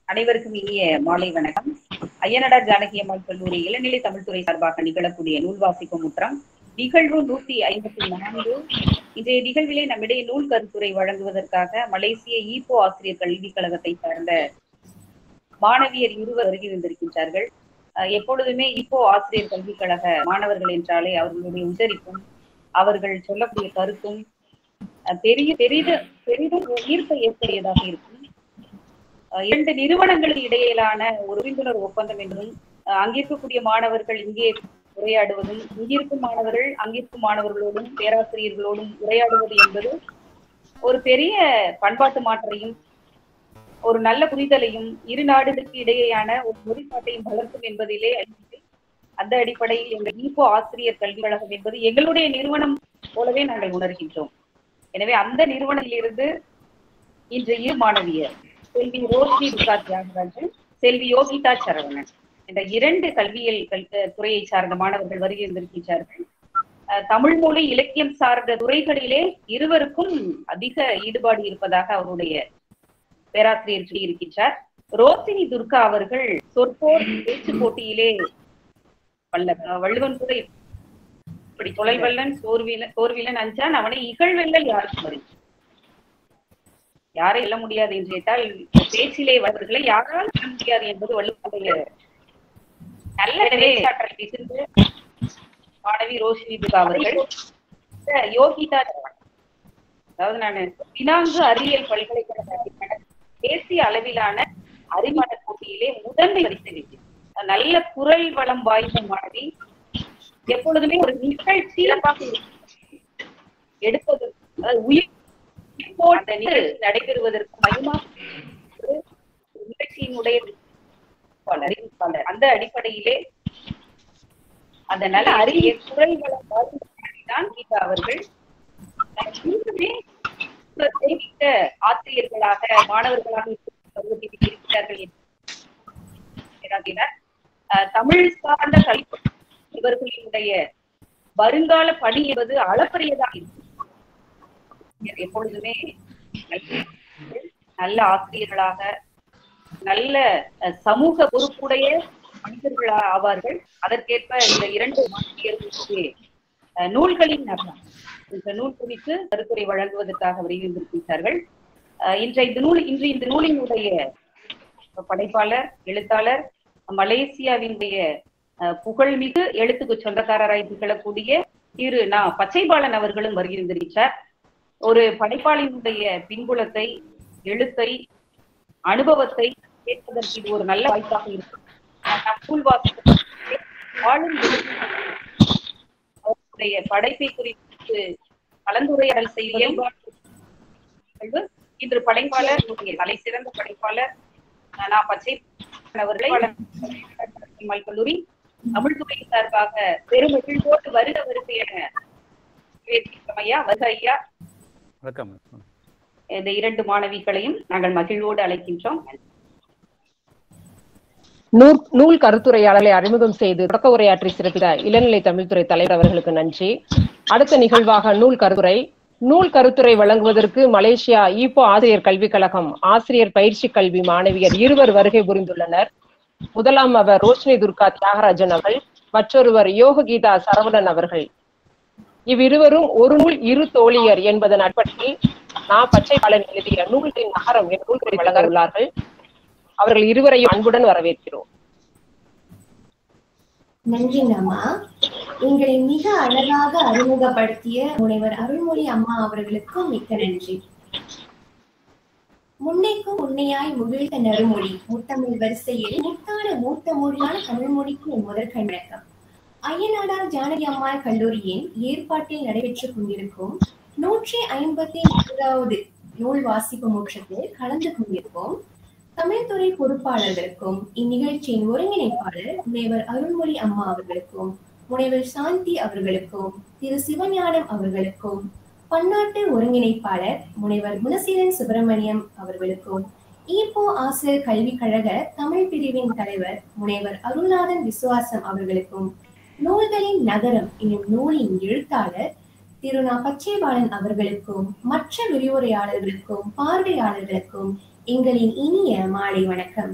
அனைவருக்கும் இனிய மாலை வணக்கம் ஐயனடார் ஜானகி அம்மாள் கல்லூரி இளநிலை தமிழ்துறை சார்பாக நிகழக்கூடிய நூல் வாசிப்பு முற்றம் நிகழ்வு நூத்தி ஐம்பத்தி நான்கு இன்றைய நிகழ்விலே நம்மிடையே நூல் கருத்துரை வழங்குவதற்காக மலேசிய ஈப்போ ஆசிரியர் கல்விக் கழகத்தை சார்ந்த மாணவியர் இருவர் வருகை வந்திருக்கின்றார்கள் அஹ் எப்பொழுதுமே இப்போ ஆசிரியர் கல்விக் கழக மாணவர்கள் என்றாலே அவர்களுடைய உச்சரிப்பும் அவர்கள் சொல்லக்கூடிய கருத்தும் அஹ் பெரிய பெரித பெரிதும் ஈர்ப்பை ஏற்படுத்தியதாக இருக்கும் அஹ் இரண்டு நிறுவனங்களுக்கு இடையிலான ஒரு புரிந்துணர்வு ஒப்பந்தம் என்பதும் அஹ் அங்கிருக்கக்கூடிய மாணவர்கள் இங்கே உரையாடுவதும் இங்கிருக்கும் மாணவர்கள் அங்கிருக்கும் மாணவர்களோடும் பேராசிரியர்களோடும் உரையாடுவது என்பது ஒரு பெரிய பண்பாட்டு மாற்றையும் ஒரு நல்ல புரிதலையும் இரு நாடுகளுக்கு இடையேயான ஒரு மொழிப்பாட்டையும் வளர்க்கும் என்பதிலே அடிப்படை அந்த அடிப்படையில் எங்கள் ஈப்போ ஆசிரியர் கல்விக் கழகம் என்பது எங்களுடைய நிறுவனம் போலவே நாங்கள் உணர்கின்றோம் எனவே அந்த நிறுவனத்திலிருந்து இன்று இரு மாணவியர் செல்வி ரோஷினி துர்கா தியாகராஜன் செல்வி யோகிதா சரவணன் என்ற இரண்டு கல்வியியல் கல் துறையை சார்ந்த மாணவர்கள் வருகை இருந்திருக்கின்றார்கள் அஹ் தமிழ் மொழி இலக்கியம் சார்ந்த துறைகளிலே இருவருக்கும் அதிக ஈடுபாடு இருப்பதாக அவருடைய பேராசிரியர் சொல்லியிருக்கின்றார் ரோசினி துர்கா அவர்கள் சொற்போர் பேச்சு போட்டியிலே வல்ல வள்ளுவன் கூட இப்படி தொலைவல்லன் சோர்வில சோர்விலன் அஞ்சான் அவனை இகழ்வெல்லல் யாருக்கும் வரும் யாரை வெல்ல முடியாது என்று கேட்டால் பேச்சிலே வருவர்களை யாரால் வெல்ல முடியாது என்பது வள்ளுவனுடைய நல்ல பேச்சாற்றல் மிகுந்த மாணவி ரோஷினி துர்கா அவர்கள் இந்த யோகிதா அதாவது நான் பினாங்கு அறிவியல் பல்கலைக்கழக தேசிய அளவிலான அறிவாள போட்டியிலே முதன்மை பரிசு வெற்றி நல்ல குரல் வளம் வாய்ந்த மாணவி எப்பொழுதுமே ஒரு நிகழ்ச்சி சிறப்பாக எடுப்பது உயிர் அந்த நிகழ்ச்சி நடைபெறுவதற்கு மையமா நிகழ்ச்சியினுடைய அறிவிப்பாளர் அந்த அடிப்படையிலே அந்த நல்ல அறிவிய குரல் வளம் தான் கீதா அவர்கள் இன்னுமே தெரிவித்த ஆசிரியர்களாக மாணவர்களாக இருக்கிறார்கள் தமிழ் சார்ந்த கல்வி இவர்களினுடைய வருங்கால பணி என்பது அளப்பரியதாக இருக்கும் எப்பொழுதுமே நல்ல ஆசிரியர்களாக நல்ல சமூக பொறுப்புடைய மனிதர்கள் ஆவார்கள் அதற்கேற்ப இந்த இரண்டு மாணவியர்களுக்கு நூல்களின் நகரம் இந்த நூல் குறித்து கருத்துரை வழங்குவதற்காக வருகின்றிருக்கிறார்கள் இன்றைய இந்த நூல் இன்று இந்த நூலினுடைய படைப்பாளர் எழுத்தாளர் மலேசியாவினுடைய புகழ்மிகு எழுத்துக்கு சொந்தக்காரராய் திகழக்கூடிய திரு நா பச்சைபாலன் அவர்களும் வருகின்றிருக்கிறார் ஒரு படைப்பாளியினுடைய பின்புலத்தை எழுத்தை அனுபவத்தை கேட்பதற்கு இது ஒரு நல்ல வாய்ப்பாக இருக்கும் வாழும் அவருடைய படைப்பை குறித்து கலந்துரையாடல் செய்ய இன்று படைப்பாளர் தலை சிறந்த படைப்பாளர் நான் பச்சை அவர்களை கல்லூரி தமிழ்துறை சார்பாக பெரும் மகிழ்வோடு வருக வருக என ஐயா வருக ஐயா வணக்கம் இந்த இரண்டு மாணவிகளையும் நாங்கள் மகிழ்வோடு அழைக்கின்றோம் நூல் நூல் கருத்துரையாளரை அறிமுகம் செய்து தொடக்க உரையாற்றி சிறப்பித்த இளநிலை தமிழ்துறை தலைவர் அவர்களுக்கு நன்றி அடுத்த நிகழ்வாக நூல் கருத்துரை நூல் கருத்துரை வழங்குவதற்கு மலேசியா ஈப்போ ஆசிரியர் கல்விக் கழகம் ஆசிரியர் பயிற்சி கல்வி மாணவியர் இருவர் வருகை புரிந்துள்ளனர் முதலாம் அவர் ரோஷினி துர்கா தியாகராஜன் அவர்கள் மற்றொருவர் யோக கீதா சரவணன் அவர்கள் இவ்விருவரும் ஒரு நூல் இரு தோழியர் என்பதன் அடிப்படையில் நான் பச்சை பாலன் எழுதிய நூல்களின் நகரம் என்ற நூல்களை வழங்க உள்ளார்கள் அவர்கள் இருவரையும் அன்புடன் வரவேற்கிறோம் நன்றி அம்மா எங்களை மிக அழகாக அறிமுகப்படுத்திய முனைவர் அருள்மொழி அம்மா அவர்களுக்கும் மிக்க நன்றி முன்னைக்கும் உன்னையாய் முகிழ்த்த நறுமொழி முத்தமிழ் வரிசையில் முத்தான மூத்த மொழியான தமிழ் மொழிக்கு என் முதற்கண் வணக்கம் ஐயனாடார் ஜானகி அம்மாள் கல்லூரியின் ஏற்பாட்டில் நடைபெற்றுக் கொண்டிருக்கும் நூற்றி ஐம்பத்தி நான்காவது நூல் வாசிப்பு முற்றத்தில் கலந்து கொண்டிருக்கும் தமிழ்துறை பொறுப்பாளர்களுக்கும் இந்நிகழ்ச்சியின் ஒருங்கிணைப்பாளர் முனைவர் அருள்மொழி அம்மா அவர்களுக்கும் முனைவர் சாந்தி அவர்களுக்கும் திரு சிவஞானம் அவர்களுக்கும் பன்னாட்டு ஒருங்கிணைப்பாளர் முனைவர் குணசீலன் சுப்பிரமணியம் அவர்களுக்கும் ஈப்போ ஆசிரியர் கல்விக் கழக தமிழ் பிரிவின் தலைவர் முனைவர் அருள்நாதன் விசுவாசம் அவர்களுக்கும் நூல்களின் நகரம் என்னும் நூலின் எழுத்தாளர் திரு நா பச்சைபாலன் அவர்களுக்கும் மற்ற விரிவுரையாளர்களுக்கும் பார்வையாளர்களுக்கும் எங்களின் இனிய மாலை வணக்கம்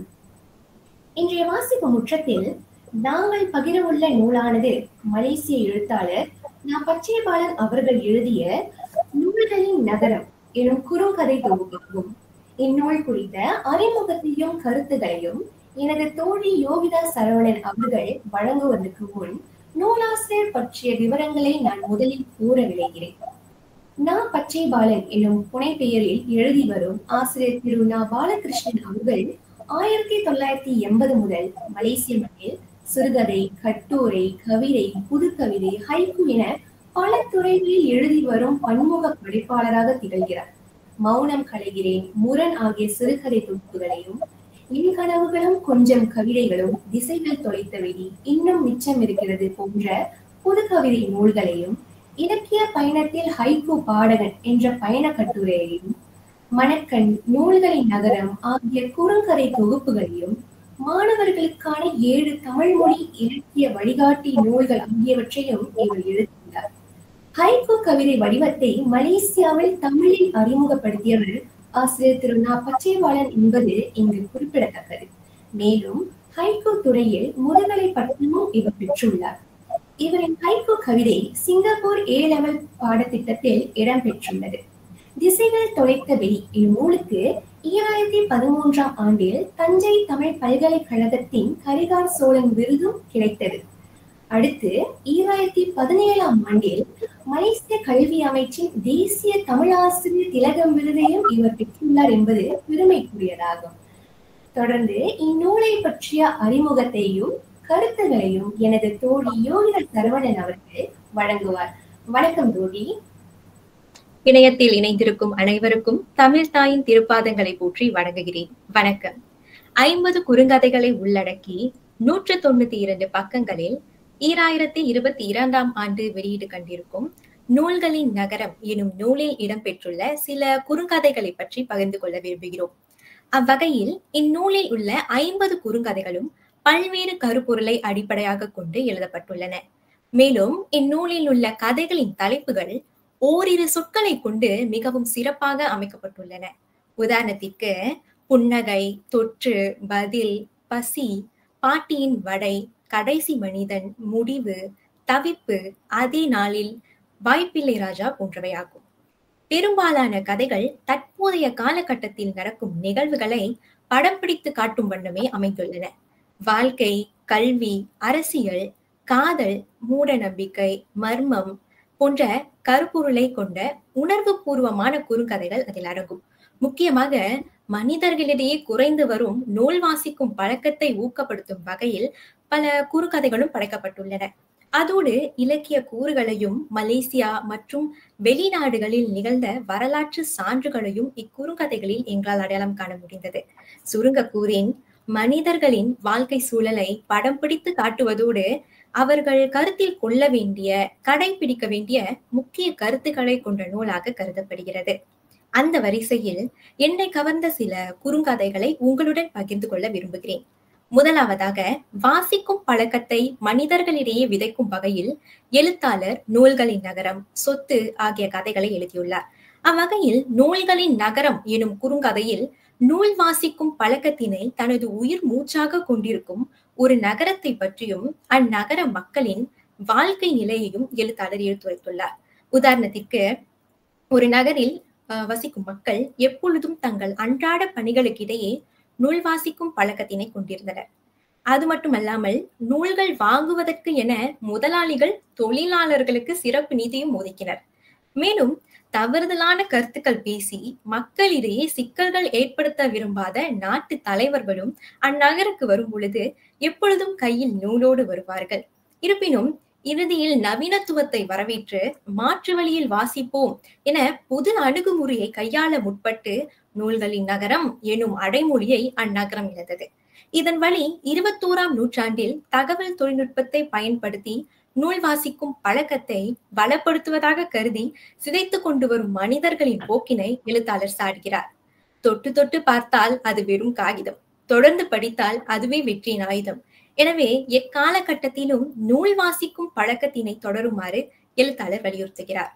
இன்றைய வாசிப்பு முற்றத்தில் நாங்கள் பகிரவுள்ள நூலானது மலேசிய எழுத்தாளர் நா பச்சைபாலன் அவர்கள் எழுதிய நூல்களின் நகரம் எனும் குறுங்கதை தொகுப்பாகும் இந்நூல் குறித்த அறிமுகத்தையும் கருத்துகளையும் எனது தோழி யோகிதா சரவணன் அவர்கள் வழங்குவதற்கு முன் நூலாசிரியர் பற்றிய விவரங்களை நான் முதலில் கூற விளைகிறேன் நா பச்சைபாலன் என்னும் புனைப்பெயரில் எழுதி வரும் ஆசிரியர் திரு நா பாலகிருஷ்ணன் அவர்கள் ஆயிரத்தி தொள்ளாயிரத்தி எண்பது முதல் மலேசிய மண்ணில் சிறுகதை கட்டுரை கவிதை புதுக்கவிதை ஹைக்கு என பல துறைகளில் எழுதி வரும் பன்முக படைப்பாளராக திகழ்கிறார் மௌனம் கலைகிறேன் முரண் ஆகிய சிறுகதை தொகுப்புகளையும் என் கனவுகளும் கொஞ்சம் கவிதைகளும் திசைகள் தொலைத்த வெளி இன்னும் மிச்சம் இருக்கிறது போன்ற புதுக்கவிதை நூல்களையும் இலக்கிய பயணத்தில் ஹைக்கு பாடகன் என்ற பயண கட்டுரையையும் மணக்கண் நூல்களின் நகரம் ஆகிய குறுங்கதை தொகுப்புகளையும் மாணவர்களுக்கான ஏழு தமிழ் மொழி இலக்கிய வழிகாட்டி நூல்கள் ஆகியவற்றையும் இவர் எழுதியுள்ளார் ஹைக்கு கவிதை வடிவத்தை மலேசியாவில் தமிழில் அறிமுகப்படுத்தியவர் ஆசிரியர் திரு நா பச்சைவாளன் என்பது இங்கு குறிப்பிடத்தக்கது மேலும் ஹைக்கு துறையில் முதுகலை பட்டமும் இவர் பெற்றுள்ளார் இவரின் ஹைக்கு கவிதை சிங்கப்பூர் ஏ லெவல் பாடத்திட்டத்தில் இடம்பெற்றுள்ளது திசைகள் தொலைத்த வெளி இந்நூலுக்கு ஈராயிரத்தி பதிமூன்றாம் ஆண்டில் தஞ்சை தமிழ் பல்கலைக்கழகத்தின் கரிகார் சோழன் விருதும் கிடைத்தது அடுத்து ஈராயிரத்தி பதினேழாம் ஆண்டில் மலேசிய கல்வி அமைச்சின் தேசிய தமிழாசிரியர் திலகம் விருதையும் இவர் பெற்றுள்ளார் என்பது பெருமைக்குரியதாகும் தொடர்ந்து இந்நூலை பற்றிய அறிமுகத்தையும் கருத்துகளையும் எனது தோழி யோகித சரவணன் அவர்கள் வழங்குவார் வணக்கம் தோழி இணையத்தில் இணைந்திருக்கும் அனைவருக்கும் தமிழ் தாயின் திருப்பாதங்களை போற்றி வணங்குகிறேன் வணக்கம் ஐம்பது குறுங்கதைகளை உள்ளடக்கி நூற்று தொண்ணூத்தி இரண்டு பக்கங்களில் ஈராயிரத்தி இருபத்தி இரண்டாம் ஆண்டு வெளியீடு கண்டிருக்கும் நூல்களின் நகரம் எனும் நூலில் இடம்பெற்றுள்ள சில குறுங்கதைகளை பற்றி பகிர்ந்து கொள்ள விரும்புகிறோம் அவ்வகையில் இந்நூலில் உள்ள ஐம்பது குறுங்கதைகளும் பல்வேறு கருப்பொருளை அடிப்படையாக கொண்டு எழுதப்பட்டுள்ளன மேலும் இந்நூலில் உள்ள கதைகளின் தலைப்புகள் ஓரிரு சொற்களை கொண்டு மிகவும் சிறப்பாக அமைக்கப்பட்டுள்ளன உதாரணத்திற்கு புன்னகை தொற்று பதில் பசி பாட்டியின் வடை கடைசி மனிதன் முடிவு தவிப்பு அதே நாளில் வாய்ப்பில்லை ராஜா போன்றவையாகும் பெரும்பாலான கதைகள் தற்போதைய காலகட்டத்தில் நடக்கும் நிகழ்வுகளை படம் பிடித்து காட்டும் வண்ணமே அமைந்துள்ளன வாழ்க்கை கல்வி அரசியல் காதல் மூட நம்பிக்கை மர்மம் போன்ற கருப்பொருளை கொண்ட உணர்வு பூர்வமான குறுங்கதைகள் அதில் அடங்கும் முக்கியமாக மனிதர்களிடையே குறைந்து வரும் நூல் வாசிக்கும் பழக்கத்தை ஊக்கப்படுத்தும் வகையில் பல குறுக்கதைகளும் படைக்கப்பட்டுள்ளன அதோடு இலக்கிய கூறுகளையும் மலேசியா மற்றும் வெளிநாடுகளில் நிகழ்ந்த வரலாற்று சான்றுகளையும் இக்குறுங்கதைகளில் எங்களால் அடையாளம் காண முடிந்தது சுருங்க கூறின் மனிதர்களின் வாழ்க்கை சூழலை படம் பிடித்து காட்டுவதோடு அவர்கள் கருத்தில் கொள்ள வேண்டிய கடைபிடிக்க வேண்டிய முக்கிய கருத்துக்களை கொண்ட நூலாக கருதப்படுகிறது அந்த வரிசையில் என்னை கவர்ந்த சில குறுங்கதைகளை உங்களுடன் பகிர்ந்து கொள்ள விரும்புகிறேன் முதலாவதாக வாசிக்கும் பழக்கத்தை மனிதர்களிடையே விதைக்கும் வகையில் எழுத்தாளர் நூல்களின் நகரம் சொத்து ஆகிய கதைகளை எழுதியுள்ளார் அவ்வகையில் நூல்களின் நகரம் எனும் குறுங்கதையில் நூல் வாசிக்கும் பழக்கத்தினை தனது உயிர் மூச்சாக கொண்டிருக்கும் ஒரு நகரத்தை பற்றியும் அந்நகர மக்களின் வாழ்க்கை நிலையையும் எழுத்தாளர் எடுத்துரைத்துள்ளார் உதாரணத்திற்கு ஒரு நகரில் வசிக்கும் மக்கள் எப்பொழுதும் தங்கள் அன்றாட பணிகளுக்கிடையே நூல் வாசிக்கும் பழக்கத்தினை கொண்டிருந்தனர் அது மட்டுமல்லாமல் நூல்கள் வாங்குவதற்கு என முதலாளிகள் தொழிலாளர்களுக்கு சிறப்பு நிதியும் ஒதுக்கினர் மேலும் தவறுதலான கருத்துக்கள் பேசி மக்களிடையே சிக்கல்கள் ஏற்படுத்த விரும்பாத நாட்டு தலைவர்களும் அந்நகருக்கு வரும் பொழுது எப்பொழுதும் கையில் நூலோடு வருவார்கள் இருப்பினும் இறுதியில் நவீனத்துவத்தை வரவேற்று மாற்று வழியில் வாசிப்போம் என புது அணுகுமுறையை கையாள முற்பட்டு நூல்களின் நகரம் எனும் அடைமொழியை அந்நகரம் இழந்தது இதன் வழி இருபத்தோராம் நூற்றாண்டில் தகவல் தொழில்நுட்பத்தை பயன்படுத்தி நூல் வாசிக்கும் பழக்கத்தை பலப்படுத்துவதாக கருதி சிதைத்து கொண்டு வரும் மனிதர்களின் போக்கினை எழுத்தாளர் சாடுகிறார் தொட்டு தொட்டு பார்த்தால் அது வெறும் காகிதம் தொடர்ந்து படித்தால் அதுவே வெற்றியின் ஆயுதம் எனவே எக்காலகட்டத்திலும் நூல் வாசிக்கும் பழக்கத்தினை தொடருமாறு எழுத்தாளர் வலியுறுத்துகிறார்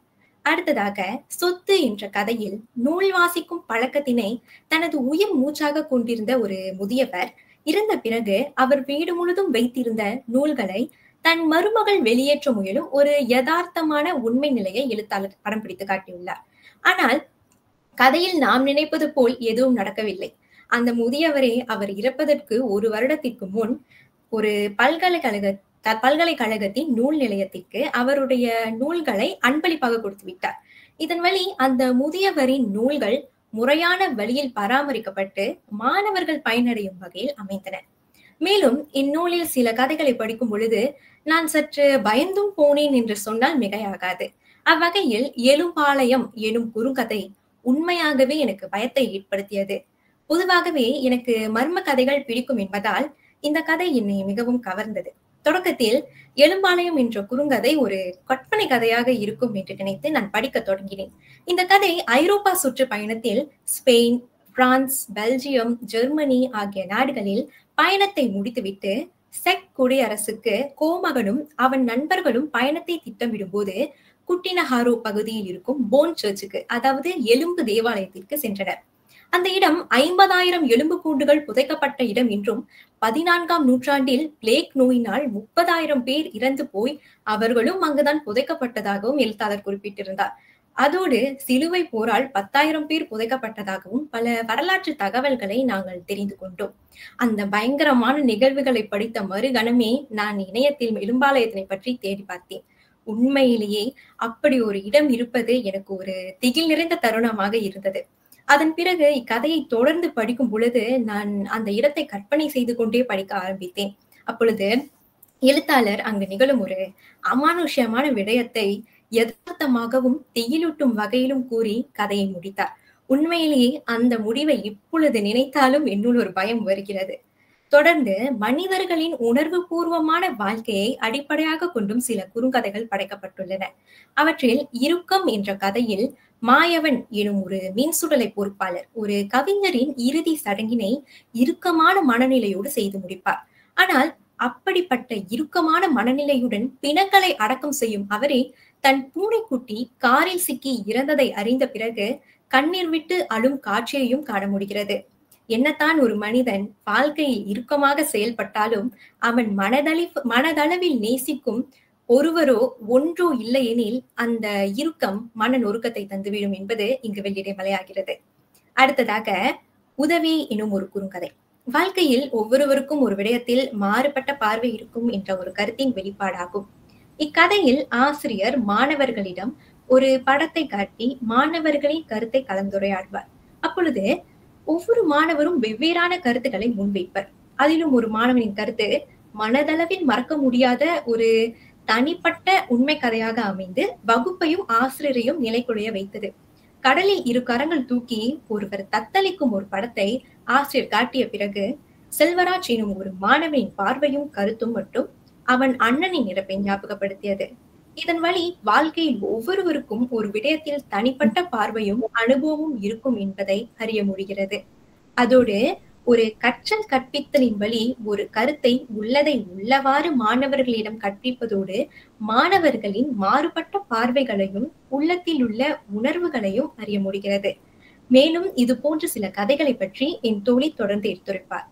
அடுத்ததாக சொத்து என்ற கதையில் நூல் வாசிக்கும் பழக்கத்தினை தனது உயிர் மூச்சாக கொண்டிருந்த ஒரு முதியவர் இறந்த பிறகு அவர் வீடு முழுதும் வைத்திருந்த நூல்களை தன் மருமகள் வெளியேற்ற முயலும் ஒரு யதார்த்தமான உண்மை நிலையை எழுத்தாளர் படம் பிடித்து காட்டியுள்ளார் ஆனால் கதையில் நாம் நினைப்பது போல் எதுவும் நடக்கவில்லை அந்த முதியவரே அவர் இறப்பதற்கு ஒரு வருடத்திற்கு முன் ஒரு பல்கலைக்கழக த- பல்கலைக்கழகத்தின் நூல் நிலையத்திற்கு அவருடைய நூல்களை அன்பளிப்பாக கொடுத்து விட்டார் இதன் வழி அந்த முதியவரின் நூல்கள் முறையான வழியில் பராமரிக்கப்பட்டு மாணவர்கள் பயனடையும் வகையில் அமைந்தன மேலும் இந்நூலில் சில கதைகளை படிக்கும் பொழுது நான் சற்று பயந்தும் போனேன் என்று சொன்னால் மிகையாகாது அவ்வகையில் எலும்பாளையம் எனும் குறுங்கதை உண்மையாகவே எனக்கு பயத்தை ஏற்படுத்தியது பொதுவாகவே எனக்கு மர்ம கதைகள் பிடிக்கும் என்பதால் இந்த கதை என்னை மிகவும் கவர்ந்தது தொடக்கத்தில் எலும்பாளையம் என்ற குறுங்கதை ஒரு கற்பனை கதையாக இருக்கும் என்று நினைத்து நான் படிக்க தொடங்கினேன் இந்த கதை ஐரோப்பா சுற்றுப்பயணத்தில் ஸ்பெயின் பிரான்ஸ் பெல்ஜியம் ஜெர்மனி ஆகிய நாடுகளில் பயணத்தை முடித்துவிட்டு செக் குடியரசுக்கு கோமகனும் அவன் நண்பர்களும் பயணத்தை திட்டமிடும் போது குட்டினஹாரோ பகுதியில் இருக்கும் போன் சர்ச்சுக்கு அதாவது எலும்பு தேவாலயத்திற்கு சென்றனர் அந்த இடம் ஐம்பதாயிரம் எலும்பு கூண்டுகள் புதைக்கப்பட்ட இடம் என்றும் பதினான்காம் நூற்றாண்டில் பிளேக் நோயினால் முப்பதாயிரம் பேர் இறந்து போய் அவர்களும் அங்குதான் புதைக்கப்பட்டதாகவும் எழுத்தாளர் குறிப்பிட்டிருந்தார் அதோடு சிலுவை போரால் பத்தாயிரம் பேர் புதைக்கப்பட்டதாகவும் பல வரலாற்று தகவல்களை நாங்கள் தெரிந்து கொண்டோம் அந்த பயங்கரமான நிகழ்வுகளை படித்த மறுகணமே நான் இணையத்தில் எலும்பாலயத்தினை பற்றி தேடி பார்த்தேன் உண்மையிலேயே அப்படி ஒரு இடம் இருப்பது எனக்கு ஒரு திகில் நிறைந்த தருணமாக இருந்தது அதன் பிறகு இக்கதையை தொடர்ந்து படிக்கும் பொழுது நான் அந்த இடத்தை கற்பனை செய்து கொண்டே படிக்க ஆரம்பித்தேன் அப்பொழுது எழுத்தாளர் அங்கு நிகழும் ஒரு அமானுஷ்யமான விடயத்தை யதார்த்தமாகவும் திகிலூட்டும் வகையிலும் கூறி கதையை முடித்தார் உண்மையிலேயே அந்த முடிவை இப்பொழுது நினைத்தாலும் என்னுள் ஒரு பயம் வருகிறது தொடர்ந்து மனிதர்களின் உணர்வு பூர்வமான வாழ்க்கையை அடிப்படையாக கொண்டும் சில குறுங்கதைகள் படைக்கப்பட்டுள்ளன அவற்றில் இறுக்கம் என்ற கதையில் மாயவன் எனும் ஒரு மின்சுடலை பொறுப்பாளர் ஒரு கவிஞரின் இறுதி சடங்கினை இறுக்கமான மனநிலையோடு செய்து முடிப்பார் ஆனால் அப்படிப்பட்ட இறுக்கமான மனநிலையுடன் பிணங்களை அடக்கம் செய்யும் அவரே தன் பூனைக்குட்டி காரில் சிக்கி இறந்ததை அறிந்த பிறகு கண்ணீர் விட்டு அழும் காட்சியையும் காண முடிகிறது என்னத்தான் ஒரு மனிதன் வாழ்க்கையில் இறுக்கமாக செயல்பட்டாலும் அவன் மனதளி மனதளவில் நேசிக்கும் ஒருவரோ ஒன்றோ இல்லையெனில் அந்த இறுக்கம் மன நொறுக்கத்தை தந்துவிடும் என்பது இங்கு வெளியிட மலையாகிறது அடுத்ததாக உதவி எனும் ஒரு குறுங்கதை வாழ்க்கையில் ஒவ்வொருவருக்கும் ஒரு விடயத்தில் மாறுபட்ட பார்வை இருக்கும் என்ற ஒரு கருத்தின் வெளிப்பாடாகும் இக்கதையில் ஆசிரியர் மாணவர்களிடம் ஒரு படத்தை காட்டி மாணவர்களின் கருத்தை கலந்துரையாடுவார் அப்பொழுது ஒவ்வொரு மாணவரும் வெவ்வேறான கருத்துக்களை முன்வைப்பர் அதிலும் ஒரு மாணவனின் கருத்து மனதளவில் மறக்க முடியாத ஒரு தனிப்பட்ட உண்மை கதையாக அமைந்து வகுப்பையும் ஆசிரியரையும் நிலைக்குலைய வைத்தது கடலில் இரு கரங்கள் தூக்கி ஒருவர் தத்தளிக்கும் ஒரு படத்தை ஆசிரியர் காட்டிய பிறகு செல்வராஜ் எனும் ஒரு மாணவனின் பார்வையும் கருத்தும் மட்டும் அவன் அண்ணனின் இறப்பை ஞாபகப்படுத்தியது இதன் வழி வாழ்க்கையில் ஒவ்வொருவருக்கும் ஒரு விடயத்தில் தனிப்பட்ட பார்வையும் அனுபவமும் இருக்கும் என்பதை அறிய முடிகிறது அதோடு ஒரு கற்றல் கற்பித்தலின் வழி ஒரு கருத்தை உள்ளதை உள்ளவாறு மாணவர்களிடம் கற்பிப்பதோடு மாணவர்களின் மாறுபட்ட பார்வைகளையும் உள்ளத்தில் உள்ள உணர்வுகளையும் அறிய முடிகிறது மேலும் இது போன்ற சில கதைகளை பற்றி என் தோழி தொடர்ந்து எடுத்துரைப்பார்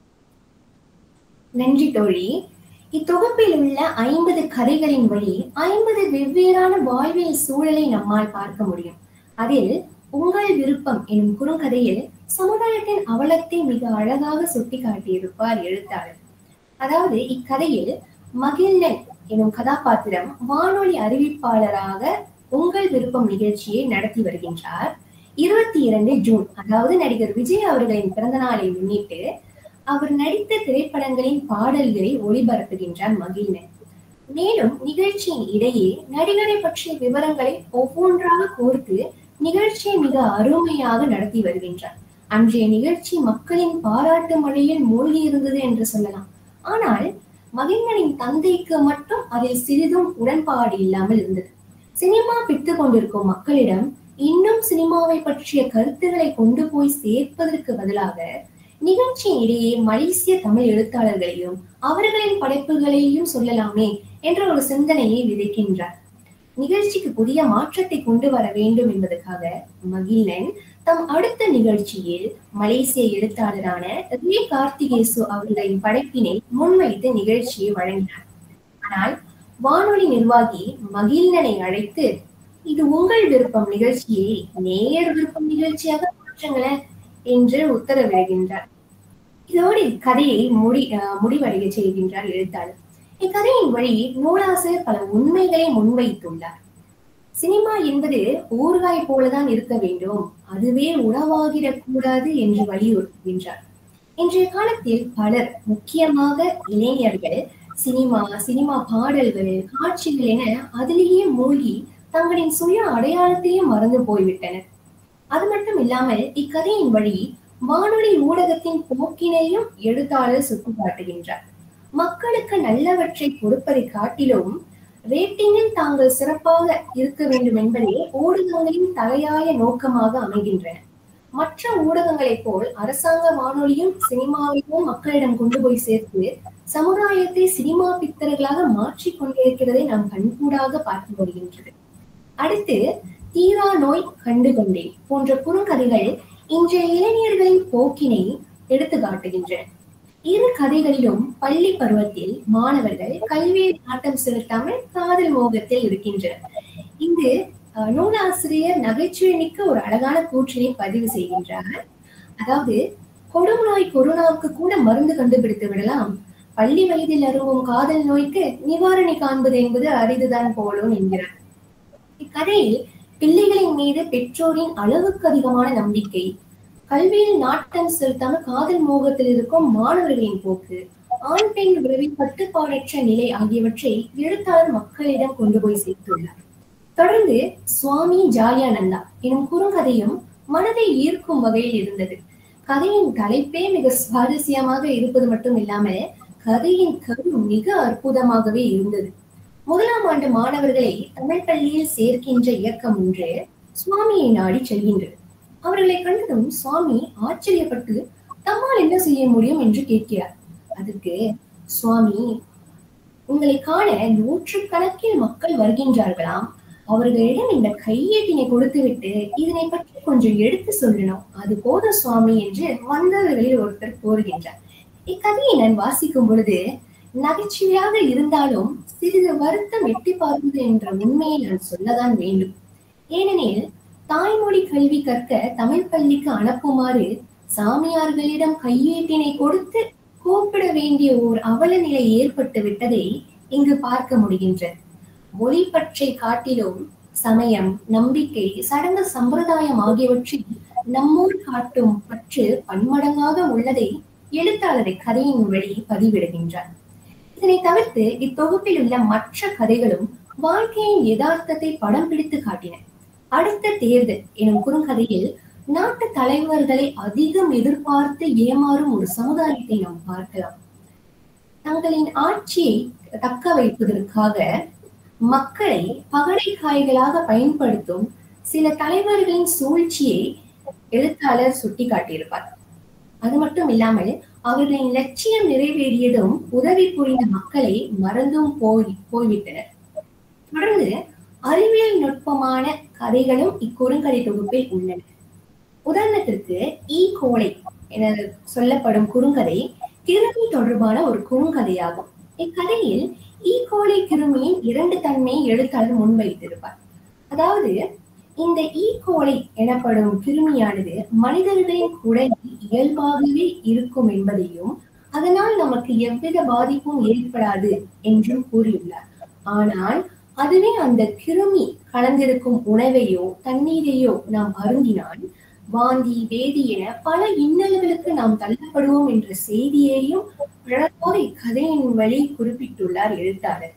நன்றி தோழி இத்தொகுப்பில் உள்ள ஐம்பது கதைகளின் வழி ஐம்பது வெவ்வேறான வாழ்வியல் சூழலை நம்மால் பார்க்க முடியும் அதில் உங்கள் விருப்பம் எனும் குறுங்கதையில் சமுதாயத்தின் அவலத்தை மிக அழகாக சுட்டி காட்டியிருப்பார் எழுத்தாளர் அதாவது இக்கதையில் மகிழ்நன் எனும் கதாபாத்திரம் வானொலி அறிவிப்பாளராக உங்கள் விருப்பம் நிகழ்ச்சியை நடத்தி வருகின்றார் இருபத்தி இரண்டு ஜூன் அதாவது நடிகர் விஜய் அவர்களின் பிறந்த நாளை முன்னிட்டு அவர் நடித்த திரைப்படங்களின் பாடல்களை ஒளிபரப்புகின்றார் மகிழ்நன் மேலும் நிகழ்ச்சியின் இடையே நடிகரை பற்றிய விவரங்களை ஒவ்வொன்றாக கோர்த்து நிகழ்ச்சியை மிக அருமையாக நடத்தி வருகின்றார் அன்றைய நிகழ்ச்சி மக்களின் பாராட்டு மழையில் மூழ்கி இருந்தது என்று சொல்லலாம் ஆனால் மகிழ்நனின் தந்தைக்கு மட்டும் அதில் சிறிதும் உடன்பாடு இல்லாமல் இருந்தது சினிமா பித்து கொண்டிருக்கும் மக்களிடம் இன்னும் சினிமாவை பற்றிய கருத்துக்களை கொண்டு போய் சேர்ப்பதற்கு பதிலாக நிகழ்ச்சியின் இடையே மலேசிய தமிழ் எழுத்தாளர்களையும் அவர்களின் படைப்புகளையும் சொல்லலாமே என்ற ஒரு சிந்தனையை விதைக்கின்றார் நிகழ்ச்சிக்கு புதிய மாற்றத்தை கொண்டு வர வேண்டும் என்பதற்காக மகிழன் தம் அடுத்த நிகழ்ச்சியில் மலேசிய எழுத்தாளரான ரே கார்த்திகேசு அவர்களின் படைப்பினை முன்வைத்து நிகழ்ச்சியை வழங்கினார் ஆனால் வானொலி நிர்வாகி மகிழ்னனை அழைத்து இது உங்கள் விருப்பம் நிகழ்ச்சியை நேயர் விருப்பம் நிகழ்ச்சியாக மாற்றுங்களேன் என்று உத்தரவிடுகின்றார் இதோடு கதையை முடி அஹ் முடிவடைய செய்கின்றார் எழுத்தாளர் இக்கதையின் வழி நூலாசிரியர் பல உண்மைகளை முன்வைத்துள்ளார் சினிமா என்பது ஊறுகாய் போலதான் இருக்க வேண்டும் அதுவே உணவாகிடக் கூடாது என்று வலியுறுத்துகின்றார் இன்றைய காலத்தில் பலர் முக்கியமாக இளைஞர்கள் சினிமா சினிமா பாடல்கள் காட்சிகள் என அதிலேயே மூழ்கி தங்களின் சுய அடையாளத்தையும் மறந்து போய்விட்டனர் அது மட்டும் இல்லாமல் இக்கதையின் வழி வானொலி ஊடகத்தின் போக்கினையும் எழுத்தாளர் சுட்டிக்காட்டுகின்றார் மக்களுக்கு நல்லவற்றை கொடுப்பதை காட்டிலும் ரேட்டிங்கில் தாங்கள் சிறப்பாக இருக்க வேண்டும் என்பதே ஊடகங்களின் தலையாய நோக்கமாக அமைகின்றன மற்ற ஊடகங்களைப் போல் அரசாங்க வானொலியும் சினிமாவையும் மக்களிடம் கொண்டு போய் சேர்த்து சமுதாயத்தை சினிமா பித்தர்களாக மாற்றிக் கொண்டிருக்கிறதை நாம் கண்கூடாக பார்க்க முடிகின்றது அடுத்து தீரா நோய் கண்டு கொண்டேன் போன்ற குறுங்கதைகள் இன்றைய இளைஞர்களின் போக்கினை எடுத்து காட்டுகின்றன இரு கதைகளிலும் பள்ளி பருவத்தில் மாணவர்கள் கல்வியில் நாட்டம் செலுத்தாமல் காதல் மோகத்தில் இருக்கின்றனர் இங்கு அஹ், நூலாசிரியர் நகைச்சுவை மிக்க ஒரு அழகான கூற்றினை பதிவு செய்கின்றார் அதாவது கொடுநோய் கொரோனாவுக்கு கூட மருந்து கண்டுபிடித்து விடலாம் பள்ளி வயதில் அருவும் காதல் நோய்க்கு நிவாரணி காண்பது என்பது அரிதுதான் போலும் என்கிறார் இக்கதையில் பிள்ளைகளின் மீது பெற்றோரின் அளவுக்கு அதிகமான நம்பிக்கை கல்வியில் நாட்டம் செலுத்தாமல் காதல் மோகத்தில் இருக்கும் மாணவர்களின் போக்கு ஆண் பெண் உறவின் கட்டுப்பாடற்ற நிலை ஆகியவற்றை எழுத்தாளர் மக்களிடம் கொண்டு போய் சேர்த்துள்ளார் தொடர்ந்து சுவாமி ஜாலியானந்தா எனும் குறுங்கதையும் மனதை ஈர்க்கும் வகையில் இருந்தது கதையின் தலைப்பே மிக சுவாரஸ்யமாக இருப்பது மட்டும் இல்லாமல் கதையின் கரு மிக அற்புதமாகவே இருந்தது முதலாம் ஆண்டு மாணவர்களை தமிழ் பள்ளியில் சேர்க்கின்ற இயக்கம் ஒன்று சுவாமியை நாடி செல்கின்றது அவர்களை கண்டதும் சுவாமி ஆச்சரியப்பட்டு தம்மால் என்ன செய்ய முடியும் என்று கேட்கிறார் அதற்கு சுவாமி உங்களை காண நூற்றுக்கணக்கில் மக்கள் வருகின்றார்களாம் அவர்களிடம் இந்த கையேட்டினை கொடுத்துவிட்டு இதனை பற்றி கொஞ்சம் எடுத்து சொல்லணும் அது போதும் சுவாமி என்று வந்தவர்களில் ஒருத்தர் கோருகின்றார் இக்கதையை நான் வாசிக்கும் பொழுது நகைச்சுவையாக இருந்தாலும் சிறிது வருத்தம் எட்டி பார்ப்பது என்ற உண்மையை நான் சொல்லதான் வேண்டும் ஏனெனில் தாய்மொழி கல்வி கற்க தமிழ் பள்ளிக்கு அனுப்புமாறு சாமியார்களிடம் கையேட்டினை கொடுத்து கூப்பிட வேண்டிய ஓர் அவல நிலை ஏற்பட்டு விட்டதை இங்கு பார்க்க முடிகின்றது மொழி பற்றை காட்டிலும் சமயம் நம்பிக்கை சடங்கு சம்பிரதாயம் ஆகியவற்றில் நம்மூர் காட்டும் பற்று பன்மடங்காக உள்ளதை எழுத்தாளரை கதையின் வழி பதிவிடுகின்றார் இதனை தவிர்த்து இத்தொகுப்பில் உள்ள மற்ற கதைகளும் வாழ்க்கையின் யதார்த்தத்தை படம் பிடித்து காட்டின அடுத்த தேர்தல் எனும் குறுங்கதையில் நாட்டு தலைவர்களை அதிகம் எதிர்பார்த்து ஏமாறும் ஒரு சமுதாயத்தை நாம் பார்க்கலாம் தங்களின் ஆட்சியை தக்க வைப்பதற்காக மக்களை பகடைக்காய்களாக பயன்படுத்தும் சில தலைவர்களின் சூழ்ச்சியை எழுத்தாளர் சுட்டிக்காட்டியிருப்பார் அது மட்டும் இல்லாமல் அவர்களின் லட்சியம் நிறைவேறியதும் உதவி புரிந்த மக்களை மறந்தும் போய் போய்விட்டனர் தொடர்ந்து அறிவியல் நுட்பமான கதைகளும் இக்குறுங்கதை தொகுப்பில் உள்ளன உதாரணத்திற்கு ஈ கோலை என சொல்லப்படும் குறுங்கதை கிருமி தொடர்பான ஒரு குறுங்கதையாகும் இக்கதையில் ஈ கோலை கிருமியின் இரண்டு தன்மையை எழுத்தாளர் முன்வைத்திருப்பார் அதாவது இந்த ஈ கோலை எனப்படும் கிருமியானது மனிதர்களின் குடலில் இயல்பாகவே இருக்கும் என்பதையும் அதனால் நமக்கு எவ்வித பாதிப்பும் ஏற்படாது என்றும் கூறியுள்ளார் ஆனால் அதுவே அந்த கிருமி கலந்திருக்கும் உணவையோ தண்ணீரையோ நாம் அருந்தினால் வாந்தி வேதி என பல இன்னல்களுக்கு நாம் தள்ளப்படுவோம் என்ற செய்தியையும் அழகாக இக்கதையின் வழி குறிப்பிட்டுள்ளார் எழுத்தாளர்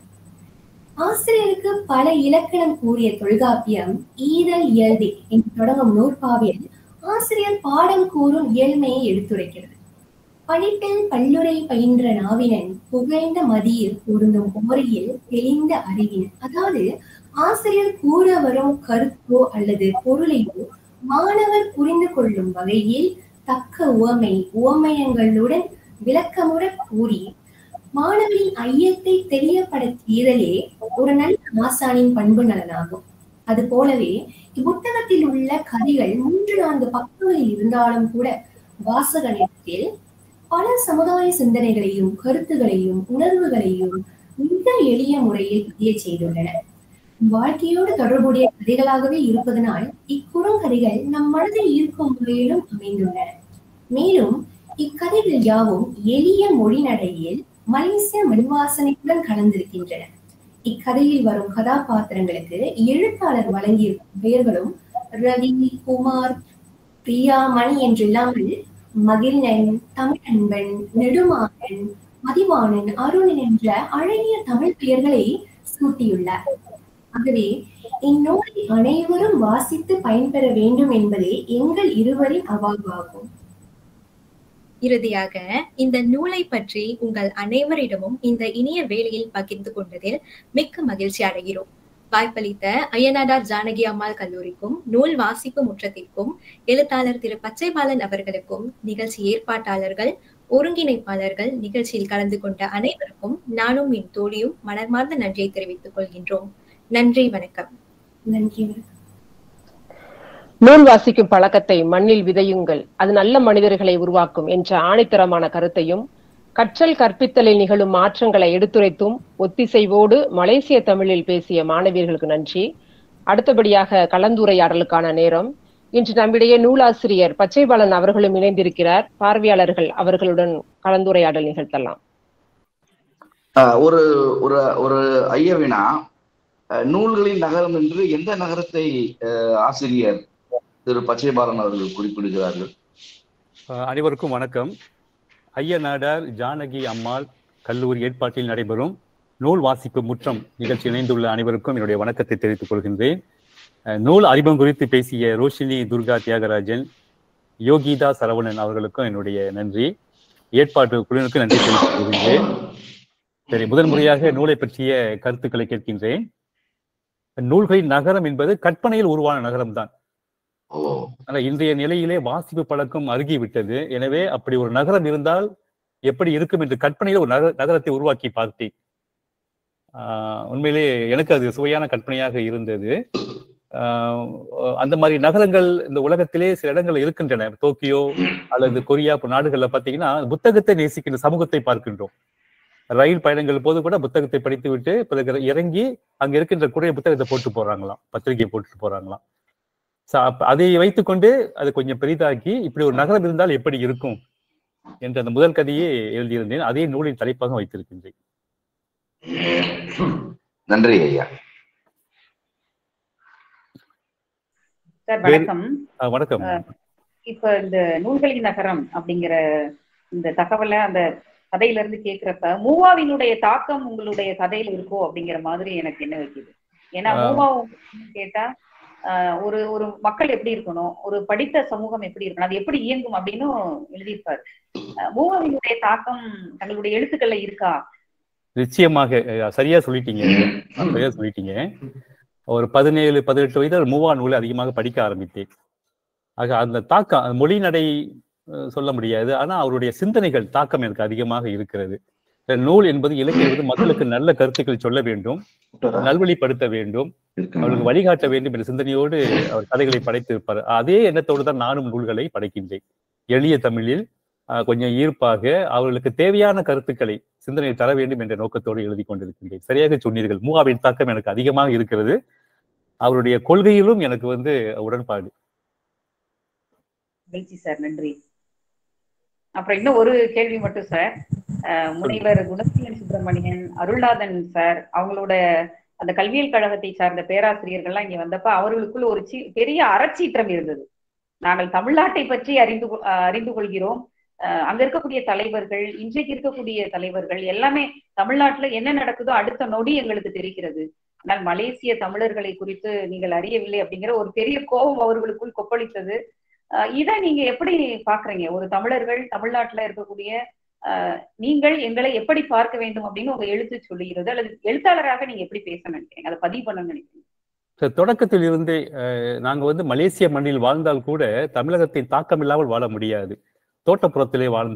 ஆசிரியருக்கு பல இலக்கணம் கூறிய தொல்காப்பியம் ஈதல் இயல்பே என்று தொடங்கும் நூற்பாவில் ஆசிரியர் பாடம் கூறும் இயல்மையை எடுத்துரைக்கிறது படிப்பில் பல்லுரை பயின்ற நாவினன் புகழ்ந்த மதியில் பொருந்தும் ஓரையில் தெளிந்த அறிவினன் அதாவது ஆசிரியர் கூற வரும் கருத்தோ அல்லது பொருளையோ மாணவர் புரிந்து கொள்ளும் வகையில் தக்க உவமை உவமயங்களுடன் விளக்கமுற கூறி மாணவரின் ஐயத்தை தெரியப்படுத்தியதலே ஒரு நல்ல ஆசானின் பண்பு நலனாகும் அது போலவே இப்புத்தகத்தில் உள்ள கதைகள் மூன்று நான்கு பக்கங்களில் இருந்தாலும் கூட வாசகனிடத்தில் பல சமுதாய சிந்தனைகளையும் கருத்துகளையும் உணர்வுகளையும் மிக எளிய முறையில் பதிய செய்துள்ளன வாழ்க்கையோடு தொடர்புடைய கதைகளாகவே இருப்பதனால் இக்குறுங்கதைகள் நம் மனதை ஈர்க்கும் முறையிலும் அமைந்துள்ளன மேலும் இக்கதைகள் யாவும் எளிய மொழி நடையில் மலேசிய மண்வாசனையுடன் கலந்திருக்கின்றன இக்கதையில் வரும் கதாபாத்திரங்களுக்கு எழுத்தாளர் வழங்கியிருக்கும் பெயர்களும் ரவி குமார் பிரியா மணி என்றில்லாமல் மகிழ்நன் தமிழன்பன் நெடுமாறன் மதிவாணன் அருணன் என்ற அழகிய தமிழ் பெயர்களை சூட்டியுள்ளார் ஆகவே இந்நூலை அனைவரும் வாசித்து பயன்பெற வேண்டும் என்பதே எங்கள் இருவரின் அவாவாகும் இறுதியாக இந்த நூலை பற்றி உங்கள் அனைவரிடமும் இந்த இனிய வேளையில் பகிர்ந்து கொண்டதில் மிக்க மகிழ்ச்சி அடைகிறோம் வாய்ப்பளித்த அய்யனாடார் ஜானகி அம்மாள் கல்லூரிக்கும் நூல் வாசிப்பு முற்றத்திற்கும் எழுத்தாளர் திரு பச்சைபாலன் அவர்களுக்கும் நிகழ்ச்சி ஏற்பாட்டாளர்கள் ஒருங்கிணைப்பாளர்கள் நிகழ்ச்சியில் கலந்து கொண்ட அனைவருக்கும் நானும் என் தோழியும் மனமார்ந்த நன்றியை தெரிவித்துக் கொள்கின்றோம் நன்றி வணக்கம் நன்றி நூல் வாசிக்கும் பழக்கத்தை மண்ணில் விதையுங்கள் அது நல்ல மனிதர்களை உருவாக்கும் என்ற ஆணித்தரமான கருத்தையும் கற்றல் கற்பித்தலில் நிகழும் மாற்றங்களை எடுத்துரைத்தும் ஒத்திசைவோடு மலேசிய தமிழில் பேசிய மாணவியர்களுக்கு நன்றி அடுத்தபடியாக கலந்துரையாடலுக்கான நேரம் இன்று நம்மிடையே நூலாசிரியர் பச்சைபாலன் அவர்களும் இணைந்திருக்கிறார் பார்வையாளர்கள் அவர்களுடன் கலந்துரையாடல் நிகழ்த்தலாம் ஆஹ் ஒரு ஒரு ஒரு ஐயவினா அஹ் நூல்களின் நகரம் என்று எந்த நகரத்தை அஹ் ஆசிரியர் திரு பச்சைபாலன் அவர்கள் குறிப்பிடுகிறார்கள் அஹ் அனைவருக்கும் வணக்கம் ஐயநாடார் ஜானகி அம்மாள் கல்லூரி ஏற்பாட்டில் நடைபெறும் நூல் வாசிப்பு முற்றம் நிகழ்ச்சி இணைந்துள்ள அனைவருக்கும் என்னுடைய வணக்கத்தை தெரிவித்துக் கொள்கின்றேன் அஹ் நூல் அறிமுகம் குறித்து பேசிய ரோஷினி துர்கா தியாகராஜன் யோகிதா சரவணன் அவர்களுக்கும் என்னுடைய நன்றி ஏற்பாட்டு குழுவினருக்கு நன்றி தெரிவித்துக் கொள்கின்றேன் சரி முதன் முறையாக நூலை பற்றிய கருத்துக்களை கேட்கின்றேன் நூல்களின் நகரம் என்பது கற்பனையில் உருவான நகரம்தான் ஓ ஆனா இன்றைய நிலையிலே வாசிப்பு பழக்கம் அருகிவிட்டது எனவே அப்படி ஒரு நகரம் இருந்தால் எப்படி இருக்கும் என்று கற்பனையில் ஒரு நகர நகரத்தை உருவாக்கி பார்த்தேன் ஆஹ் உண்மையிலே எனக்கு அது சுவையான கற்பனையாக இருந்தது ஆஹ் அந்த மாதிரி நகரங்கள் இந்த உலகத்திலே சில இடங்கள் இருக்கின்றன டோக்கியோ அல்லது கொரியா போன்ற நாடுகள்ல பாத்தீங்கன்னா புத்தகத்தை நேசிக்கின்ற சமூகத்தை பார்க்கின்றோம் ரயில் பயணங்கள் போது கூட புத்தகத்தை படித்து விட்டு பிறகு இறங்கி அங்க இருக்கின்ற குறைய புத்தகத்தை போட்டு போறாங்களாம் பத்திரிகையை போட்டுட்டு போறாங்களாம் So, அப்ப அதை வைத்துக்கொண்டு அதை கொஞ்சம் பெரிதாக்கி இப்படி ஒரு நகரம் இருந்தால் எப்படி இருக்கும் என்ற அந்த முதல் கதையை எழுதியிருந்தேன் அதே நூலின் தலைப்பாக வைத்திருக்கின்றேன் நன்றி ஐயா சார் வேறு- வணக்கம் அஹ் வணக்கம் இப்ப இந்த நூல்களின் நகரம் அப்படிங்கிற இந்த தகவலை அந்த கதையில இருந்து கேக்குறப்ப மூவாவினுடைய தாக்கம் உங்களுடைய கதையில இருக்கோ அப்படிங்கிற மாதிரி எனக்கு என்ன வைக்குது ஏன்னா ஆ. மூவா கேட்டா ஆஹ் ஒரு ஒரு மக்கள் எப்படி இருக்கணும் ஒரு படித்த சமூகம் எப்படி இருக்கணும் அது எப்படி இயங்கும் அப்படின்னு எழுதியிருப்பாரு ஆஹ் மூவாவினுடைய தாக்கம் தங்களுடைய எழுத்துக்கள்ல இருக்கா நிச்சயமாக அஹ் சரியா சொல்லிட்டீங்க சரியா சொல்லிட்டீங்க ஒரு பதினேழு பதினெட்டு வயதில் மூவா நூலை அதிகமாக படிக்க ஆரம்பித்தேன் ஆக அந்த தாக்கம் அந்த மொழி நடை அஹ், சொல்ல முடியாது ஆனா அவருடைய சிந்தனைகள் தாக்கம் எனக்கு அதிகமாக இருக்கிறது இந்த நூல் என்பது இலக்கியம் என்பது மக்களுக்கு நல்ல கருத்துக்கள் சொல்ல வேண்டும் நல்வழிப்படுத்த வேண்டும் அவர்களுக்கு வழிகாட்ட வேண்டும் என்ற சிந்தனையோடு அவர் கதைகளை படைத்திருப்பார் அதே எண்ணத்தோடு தான் நானும் நூல்களை படைக்கின்றேன் எளிய தமிழில் ஆஹ், கொஞ்சம் ஈர்ப்பாக அவர்களுக்கு தேவையான கருத்துக்களை சிந்தனை தர வேண்டும் என்ற நோக்கத்தோடு எழுதி கொண்டிருக்கின்றேன் சரியாக சொன்னீர்கள் மூவாவின் தாக்கம் எனக்கு அதிகமாக இருக்கிறது அவருடைய கொள்கையிலும் எனக்கு வந்து உடன்பாடு மகிழ்ச்சி சார் நன்றி அப்புறம் இன்னும் ஒரு கேள்வி மட்டும் சார் அஹ் முனைவர் குணசீலன் சுப்பிரமணியன் அருள்நாதன் சார் அவங்களோட அந்த கல்வியல் கழகத்தை சார்ந்த பேராசிரியர்கள்லாம் இங்க வந்தப்ப அவர்களுக்குள்ள ஒரு சி பெரிய அறச்சீற்றம் இருந்தது நாங்கள் தமிழ்நாட்டை பற்றி அறிந்து கொ- அஹ் அறிந்து கொள்கிறோம் அஹ் அங்க இருக்கக்கூடிய தலைவர்கள் இன்றைக்கு இருக்கக்கூடிய தலைவர்கள் எல்லாமே தமிழ்நாட்டுல என்ன நடக்குதோ அடுத்த நொடி எங்களுக்கு தெரிகிறது ஆனால் மலேசிய தமிழர்களை குறித்து நீங்கள் அறியவில்லை அப்படிங்கிற ஒரு பெரிய கோபம் அவர்களுக்குள் கொப்பளித்தது அஹ் இதை நீங்க எப்படி பாக்குறீங்க ஒரு தமிழர்கள் தமிழ்நாட்டுல இருக்கக்கூடிய அஹ், நீங்கள் எங்களை எப்படி பார்க்க வேண்டும் அப்படின்னு உங்க எழுத்து சொல்லுகிறது அல்லது எழுத்தாளராக நீங்க எப்படி பேச நினைக்கிறீங்க அதை பதிவு பண்ண நினைக்கிறீங்க சரி, தொடக்கத்தில் இருந்தே அஹ், நாங்க வந்து மலேசிய மண்ணில் வாழ்ந்தால் கூட தமிழகத்தின் தாக்கம் இல்லாமல் வாழ முடியாது தோட்டப்புறத்திலே வாழ்ந்தோம்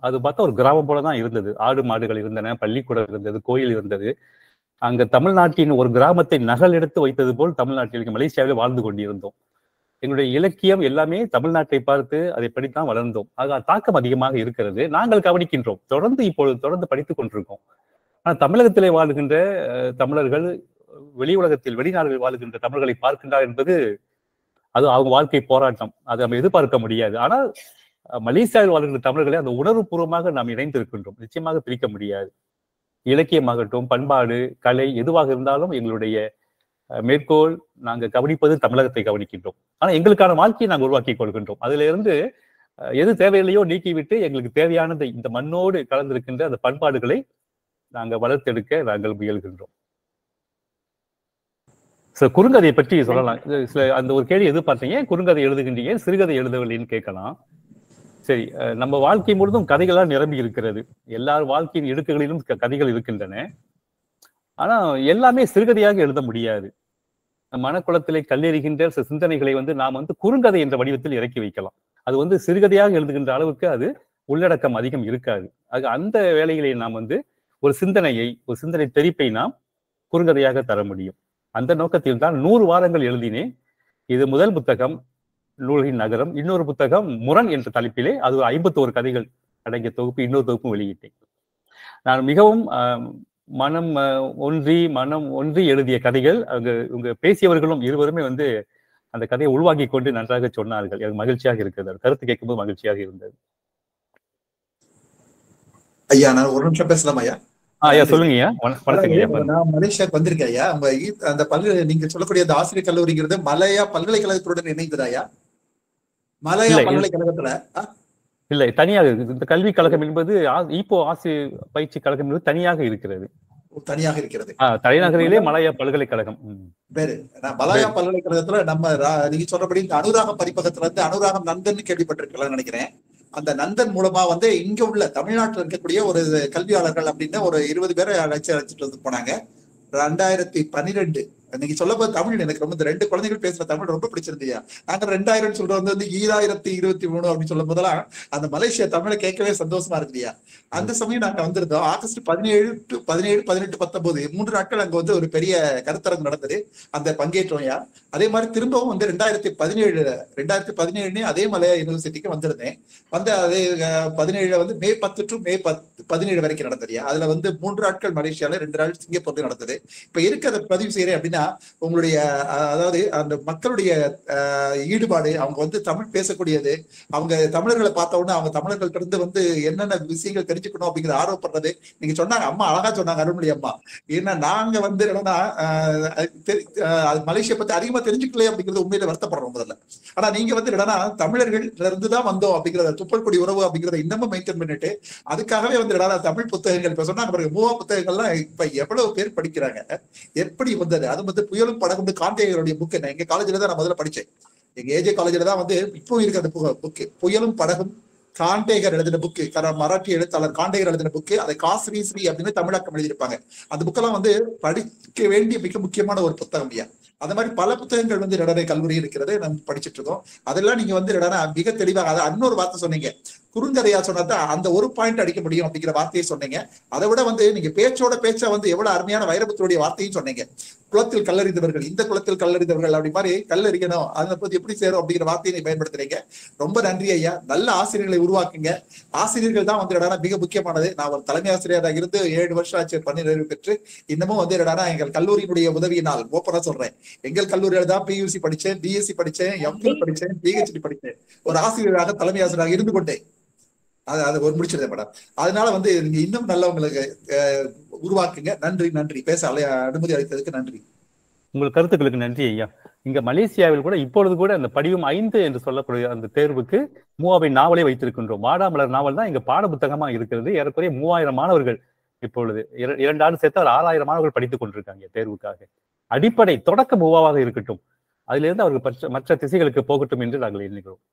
அது பார்த்தா ஒரு கிராமம் போல தான் இருந்தது ஆடு மாடுகள் இருந்தன பள்ளிக்கூடம் இருந்தது கோயில் இருந்தது அங்க தமிழ்நாட்டின் ஒரு கிராமத்தை நகல் எடுத்து வைத்தது போல் தமிழ்நாட்டில் மலேசியாவில் வாழ்ந்து கொண்டிருந்தோம் எங்களுடைய இலக்கியம் எல்லாமே தமிழ்நாட்டை பார்த்து அதை படித்தான் வளர்ந்தோம் ஆக தாக்கம் அதிகமாக இருக்கிறது நாங்கள் கவனிக்கின்றோம் தொடர்ந்து இப்பொழுது தொடர்ந்து படித்துக் கொண்டிருக்கோம் ஆனால் தமிழகத்திலே வாழுகின்ற அஹ், தமிழர்கள் வெளி உலகத்தில் வெளிநாடுகளில் வாழுகின்ற தமிழர்களை பார்க்கின்றார் என்பது அது அவங்க வாழ்க்கை போராட்டம் அதை நம்ம எதிர்பார்க்க முடியாது ஆனால் அஹ், மலேசியாவில் வாழ்கின்ற தமிழர்களை அந்த உணர்வுபூர்வமாக நாம் இணைந்திருக்கின்றோம் நிச்சயமாக பிரிக்க முடியாது இலக்கியமாகட்டும் பண்பாடு கலை எதுவாக இருந்தாலும் எங்களுடைய அஹ், மேற்கோள் நாங்க கவனிப்பது தமிழகத்தை கவனிக்கின்றோம் ஆனா எங்களுக்கான வாழ்க்கையை நாங்கள் உருவாக்கி கொள்கின்றோம் அதுல இருந்து அஹ், எது தேவையில்லையோ நீக்கிவிட்டு எங்களுக்கு தேவையானதை இந்த மண்ணோடு கலந்திருக்கின்ற அந்த பண்பாடுகளை நாங்க வளர்த்தெடுக்க நாங்கள் முயல்கின்றோம் சில குறுங்கதையை பற்றி சொல்லலாம் இது சில அந்த ஒரு கேள்வி எதிர்பார்த்தீங்க ஏன் குறுங்கதை எழுதுகின்றீங்க சிறுகதை எழுதவில்லைன்னு கேட்கலாம் சரி அஹ், நம்ம வாழ்க்கை முழுதும் கதைகளால் நிரம்பி இருக்கிறது எல்லார் வாழ்க்கையின் இடுக்குகளிலும் க- கதைகள் இருக்கின்றன ஆனா எல்லாமே சிறுகதையாக எழுத முடியாது மனக்குளத்திலே கல்லெறிகின்ற சில சிந்தனைகளை வந்து நாம் வந்து குறுங்கதை என்ற வடிவத்தில் இறக்கி வைக்கலாம் அது வந்து சிறுகதையாக எழுதுகின்ற அளவுக்கு அது உள்ளடக்கம் அதிகம் இருக்காது ஆக அந்த வேலைகளை நாம் வந்து ஒரு சிந்தனையை ஒரு சிந்தனை தெரிப்பை நாம் குறுங்கதையாக தர முடியும் அந்த நோக்கத்தில் தான் நூறு வாரங்கள் எழுதினேன் இது முதல் புத்தகம் நூல்களின் நகரம் இன்னொரு புத்தகம் முரண் என்ற தலைப்பிலே அது ஒரு ஐம்பத்தோரு கதைகள் அடங்கிய தொகுப்பு இன்னொரு தொகுப்பும் வெளியிட்டேன் நான் மிகவும் ஆஹ், மனம் ஆஹ், ஒன்றி மனம் ஒன்றி எழுதிய கதைகள் அங்க உங்க பேசியவர்களும் இருவருமே வந்து அந்த கதையை உள்வாங்கி கொண்டு நன்றாக சொன்னார்கள் எனக்கு மகிழ்ச்சியாக இருக்கிறது அது கருத்து கேட்கும்போது மகிழ்ச்சியாக இருந்தது ஐயா நான் ஒரு நிமிஷம் பேசலாம் ஐயா ஆ, ஐயா சொல்லுங்க ஐயா வண- வணக்கங்க ஐயா அதாவது நான் மலேசியாவுக்கு வந்திருக்கேன் ஐயா உங்க ஈ- அந்த பல்கலை நீங்க சொல்லக்கூடிய அந்த ஆசிரியர் கல்லூரிங்கிறது மலையா பல்கலைக்கழகத்துடன் இணைந்ததா ஐயா மலையா இல்லை, இது- பல்கலைக்கழகத்துல ஆ? இல்லை தனியாக இருக்கு. இந்த கல்விக் கழகம் என்பது ஆ- ஈப்போ ஆசிரியர் பயிற்சி கழகம் என்பது தனியாக இருக்கிறது தனியாக இருக்கிறது ஆ, தலைநகரிலே மலையா பல்கலைக்கழகம் ம். வேறு நான் மலாயா பல்கலைக்கழகத்துல நம்ம ரா- நீங்க சொல்றபடி இந்த அனுராகம் பதிப்பகத்துல இருந்து அனுராகம் நந்தன் கேள்விப்பட்டிருக்கலாம் நினைக்கிறேன் அந்த நந்தன் மூலமா வந்து இங்க உள்ள தமிழ்நாட்டுல இருக்கக்கூடிய ஒரு கல்வியாளர்கள் அப்படின்னு ஒரு இருபது பேரை அழைச்சு அழைச்சிட்டு வந்து போனாங்க ரெண்டாயிரத்தி பன்னிரெண்டு நீங்க சொல்ல போது தமிழ் எனக்கு ரொம்ப இந்த ரெண்டு குழந்தைகள் பேசுற தமிழ் ரொம்ப பிடிச்சிருந்தியா நாங்க ரெண்டாயிரம் சொல்றது வந்து வந்து ஈராயிரத்தி இருபத்தி மூணு அப்படின்னு சொல்லும் போதெல்லாம் அந்த மலேசியா தமிழை கேட்கவே சந்தோஷமா இருக்குதியா அந்த சமயம் நாங்க வந்திருந்தோம் ஆகஸ்ட் பதினேழு டு பதினேழு பதினெட்டு பத்தொன்பது மூன்று நாட்கள் அங்க வந்து ஒரு பெரிய கருத்தரங்கு நடந்தது அந்த பங்கேற்றோம்யா அதே மாதிரி திரும்பவும் வந்து ரெண்டாயிரத்தி பதினேழு ரெண்டாயிரத்தி பதினேழுனே அதே மலையா யூனிவர்சிட்டிக்கு வந்திருந்தேன் வந்து அதே அஹ், பதினேழுல வந்து மே பத்து டு மே பத்து பதினேழு வரைக்கும் நடந்ததுயா அதுல வந்து மூன்று நாட்கள் மலேசியால ரெண்டு நாள் சிங்கப்பூர்ல நடந்தது இப்ப இருக்கிறத பதிவு செய்யறேன் அப்படின்னா உங்களுடைய அஹ், அதாவது அந்த மக்களுடைய அஹ், ஈடுபாடு அவங்க வந்து தமிழ் பேசக்கூடியது அவங்க தமிழர்களை பார்த்த உடனே அவங்க தமிழர்கள்ட்ட இருந்து வந்து என்னென்ன விஷயங்கள் தெரிஞ்சுக்கணும் அப்படிங்கிற ஆர்வப்படுறது நீங்க சொன்னாங்க அம்மா அழகா சொன்னாங்க அருள்மொழி அம்மா ஏன்னா நாங்க வந்து என்னன்னா அஹ், அது தெரி- அஹ், அது மலேசியா பத்தி அதிகமா தெரிஞ்சுக்கல அப்படிங்கிறது உண்மையில வருத்தப்படுறோம் முதல்ல ஆனா நீங்க வந்து என்னன்னா தமிழர்கள் இருந்து தான் வந்தோம் அப்படிங்கறத துப்பல் கொடி உறவு அப்படிங்கறத இன்னமும் மெயின்டைன் பண்ணிட்டு அதுக்காகவே வந்து என்னன்னா தமிழ் புத்தகங்கள் இப்ப சொன்னாங்க பாருங்க மூவா புத்தகங்கள்லாம் இப்ப எவ்வளவு பேர் படிக்கிறாங்க எப்படி வந்தது அது வந்து புயலும் படகும் காந்தேயருடைய புக் நான் எங்க காலேஜ்ல தான் நான் முதல்ல படிச்சேன் எங்க ஏஜே காலேஜ்ல தான் வந்து இப்போ இருக்கு அந்த புக்கு புயலும் படகும் காண்டேகர் எழுதின புக்கு மராட்டி எழுத்தாளர் காண்டேகர் எழுதின புக்கு அதை காஸ்ரீ ஸ்ரீ அப்படின்னு தமிழாக்கம் எழுதியிருப்பாங்க அந்த புக்கெல்லாம் வந்து படிக்க வேண்டிய மிக முக்கியமான ஒரு புத்தகம் ஐயா அந்த மாதிரி பல புத்தகங்கள் வந்து இடரை கல்லூரி இருக்கிறது நம்ம படிச்சுட்டு இருக்கோம் அதெல்லாம் நீங்க வந்து என்னடா மிக தெளிவாக அதை இன்னொரு வார்த்தை சொன்னீங்க குறுங்கதையா சொன்னதான் அந்த ஒரு பாயிண்ட் அடிக்க முடியும் அப்படிங்கிற வார்த்தையை சொன்னீங்க அதை விட வந்து நீங்க பேச்சோட பேச்சா வந்து எவ்வளவு அருமையான வைரபுத்தருடைய வார்த்தையும் சொன்னீங்க குளத்தில் கல்லறிந்தவர்கள் இந்த குளத்தில் கல்லறிந்தவர்கள் அப்படி மாதிரி கல்லறிக்கணும் அதை பத்தி எப்படி சேரும் அப்படிங்கிற வார்த்தையை நீங்க பயன்படுத்துறீங்க ரொம்ப நன்றி ஐயா நல்ல ஆசிரியர்களை உருவாக்குங்க ஆசிரியர்கள் தான் வந்து என்னடா மிக முக்கியமானது நான் ஒரு தலைமை ஆசிரியராக இருந்து ஏழு வருஷம் ஆச்சு பணி நிறைவு பெற்று இன்னமும் வந்து என்னடா எங்கள் கல்லூரியினுடைய உதவியினால் ஓப்பனா சொல்றேன் எங்கள் கல்லூரியில தான் பியூசி படிச்சேன் பிஎஸ்சி படிச்சேன் எம்ஃபில் படிச்சேன் பிஹெச்டி படிச்சேன் ஒரு ஆசிரியராக தலைமை ஆசிரியராக இருந்து கொண்டேன் அது அது ஒரு முடிச்சிருந்தேன் மேடம் அதனால வந்து நீங்க இன்னும் நல்லவங்களுக்கு அஹ், உருவாக்குங்க நன்றி நன்றி பேச அலைய அனுமதி அளித்ததுக்கு நன்றி உங்கள் கருத்துக்களுக்கு நன்றி ஐயா இங்க மலேசியாவில் கூட இப்பொழுது கூட அந்த படிவம் ஐந்து என்று சொல்லக்கூடிய அந்த தேர்வுக்கு மூவாவை நாவலே வைத்திருக்கின்றோம் வாடாமலர் நாவல் தான் இங்க பாட புத்தகமா இருக்கிறது ஏறக்குறைய மூவாயிரம் மாணவர்கள் இப்பொழுது இர- இரண்டு ஆண்டு சேர்த்து ஒரு ஆறாயிரம் மாணவர்கள் படித்துக் கொண்டிருக்காங்க தேர்வுக்காக அடிப்படை தொடக்க மூவாவாக இருக்கட்டும் அதிலிருந்து அவர்கள் மற்ற மற்ற திசைகளுக்கு போகட்டும் என்று நாங்கள் எண்ணுகிறோம்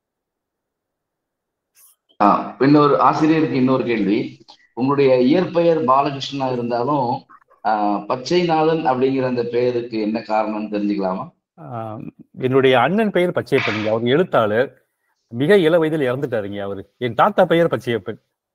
ஆஹ் இன்னொரு ஆசிரியருக்கு இன்னொரு கேள்வி உங்களுடைய இயற்பெயர் பாலகிருஷ்ணனா இருந்தாலும் ஆஹ் பச்சைநாதன் அப்படிங்கிற அந்த பெயருக்கு என்ன காரணம்னு தெரிஞ்சுக்கலாமா ஆஹ் என்னுடைய அண்ணன் பெயர் பச்சையப்பன் அவர் எழுத்தாளர் மிக இள வயதில் இறந்துட்டாருங்க அவரு என் தாத்தா பெயர் பச்சையப்பன்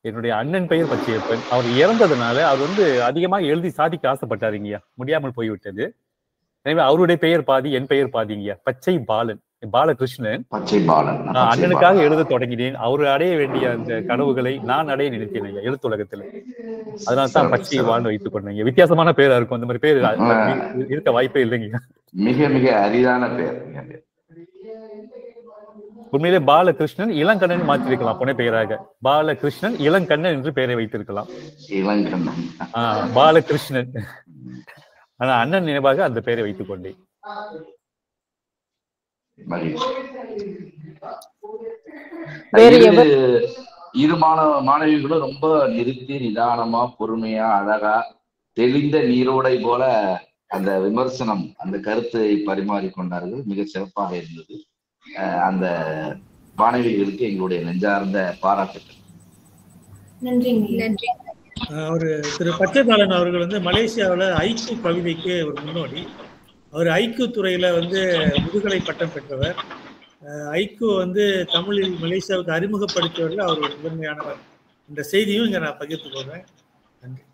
என்னுடைய அண்ணன் பெயர் பச்சையப்பன் அவர் இறந்ததுனால அவர் வந்து அதிகமாக எழுதி சாதிக்க ஆசைப்பட்டாருங்கய்யா முடியாமல் போய்விட்டது எனவே அவருடைய பெயர் பாதி என் பெயர் பாதிங்கய்யா பச்சை பாலன் பாலகிருஷ்ணன் பச்சை பாலன் நான் பச்சை அண்ணனுக்காக பாலன். எழுத தொடங்கினேன் அவர் அடைய வேண்டிய அந்த கனவுகளை நான் அடைய நினைத்தேன் ஐயா எழுத்துலகத்துல அதனால தான் சிறப்பு, பச்சை சிறப்பு. வாழ்ந்து வைத்துக் கொண்டேன் வித்தியாசமான பேரா இருக்கும் அந்த மாதிரி பேர் ஆ. இருக்க வாய்ப்பே இல்லைங்க மிக மிக அரிதான பேர் மிக உண்மையிலே பாலகிருஷ்ணன் இளங்கண்ணன் மாற்றிருக்கலாம் புனை பெயராக பாலகிருஷ்ணன் இளங்கண்ணன் என்று பெயரை வைத்திருக்கலாம் இளங்கண்ணன் ஆஹ் பாலகிருஷ்ணன் ஆனா அண்ணன் நினைவாக அந்த பெயரை வைத்துக் கொண்டேன் மகிழ்ச்சி வேறு இரு- எவர் இரு மாணவ மாணவிகளும் ரொம்ப நிறுத்தி நிதானமா பொறுமையா அழகா தெளிந்த நீரோடை போல அந்த விமர்சனம் அந்த கருத்தை பரிமாறிக்கொண்டார்கள் மிக சிறப்பாக இருந்தது அஹ் அந்த மாணவிகளுக்கு எங்களுடைய நெஞ்சார்ந்த பாராட்டுகள் நன்றிங்க நன்றி அவர் திரு பச்சைபாலன் அவர்கள் வந்து மலேசியாவில் ஐக்கு கவிதைக்கு ஒரு முன்னோடி அவர் ஐக்கு துறையில வந்து முதுகலை பட்டம் பெற்றவர் அஹ் ஐக்கு வந்து தமிழில் மலேசியாவுக்கு அறிமுகப்படுத்தியவர்கள் அவர் ஒரு முதன்மையானவர் இந்த செய்தியும் இங்க நான் பகிர்ந்து கொள்றேன் நன்றி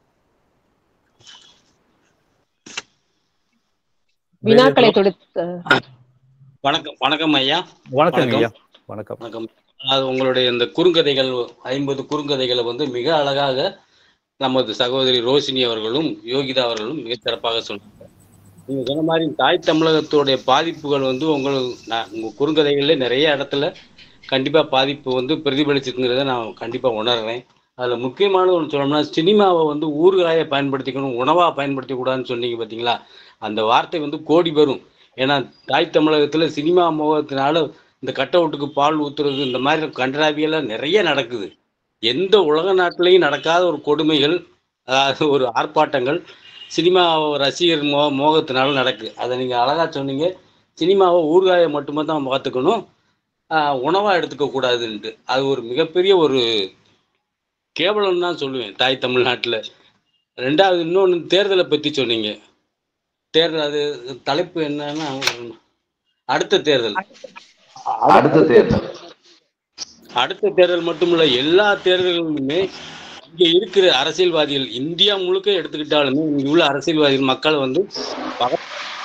வினாக்களை தொடுத்த வணக்கம் வணக்கம் ஐயா வணக்கம் ஐயா வணக்கம் வணக்கம் அது உங்களுடைய இந்த குறுங்கதைகள் ஐம்பது குறுங்கதைகளை வந்து மிக அழகாக நமது சகோதரி ரோஷினி அவர்களும் யோகிதா அவர்களும் மிக சிறப்பாக சொன்னாங்க நீங்க சொன்ன மாதிரி தாய் தமிழகத்துடைய பாதிப்புகள் வந்து உங்கள் நான் உங்க குறுங்கதைகள்ல நிறைய இடத்துல கண்டிப்பா பாதிப்பு வந்து பிரதிபலிச்சிருக்கிறத நான் கண்டிப்பா உணர்றேன் அதுல முக்கியமானது ஒன்று சொல்லணும்னா சினிமாவை வந்து ஊறுகாயை பயன்படுத்திக்கணும் உணவா பயன்படுத்திக்க கூடாதுன்னு சொன்னீங்க பாத்தீங்களா அந்த வார்த்தை வந்து கோடி பெறும் ஏன்னா தாய் தமிழகத்துல சினிமா மோகத்தினால இந்த கட் அவுட்டுக்கு பால் ஊத்துறது இந்த மாதிரி கண்டராவியெல்லாம் நிறைய நடக்குது எந்த உலக நாட்டிலையும் நடக்காத ஒரு கொடுமைகள் அதாவது ஒரு ஆர்ப்பாட்டங்கள் சினிமா ரசிகர் மோ மோகத்தினால நடக்குது அதை நீங்கள் அழகா சொன்னீங்க சினிமாவை ஊறுகாயை மட்டுமே தான் பார்த்துக்கணும் ஆஹ் உணவா எடுத்துக்க கூடாதுன்ட்டு அது ஒரு மிகப்பெரிய ஒரு கேவலம் தான் சொல்லுவேன் தாய் தமிழ்நாட்டில் ரெண்டாவது இன்னொன்று தேர்தலை பற்றி சொன்னீங்க தேர்தல் அது தலைப்பு என்னன்னா அடுத்த தேர்தல் அடுத்த தேர்தல் அடுத்த தேர்தல் மட்டுமில்ல எல்லா தேர்தல்களுமே இங்க இருக்கிற அரசியல்வாதிகள் இந்தியா முழுக்க எடுத்துக்கிட்டாலுமே இங்க உள்ள அரசியல்வாதிகள் மக்கள் வந்து பக-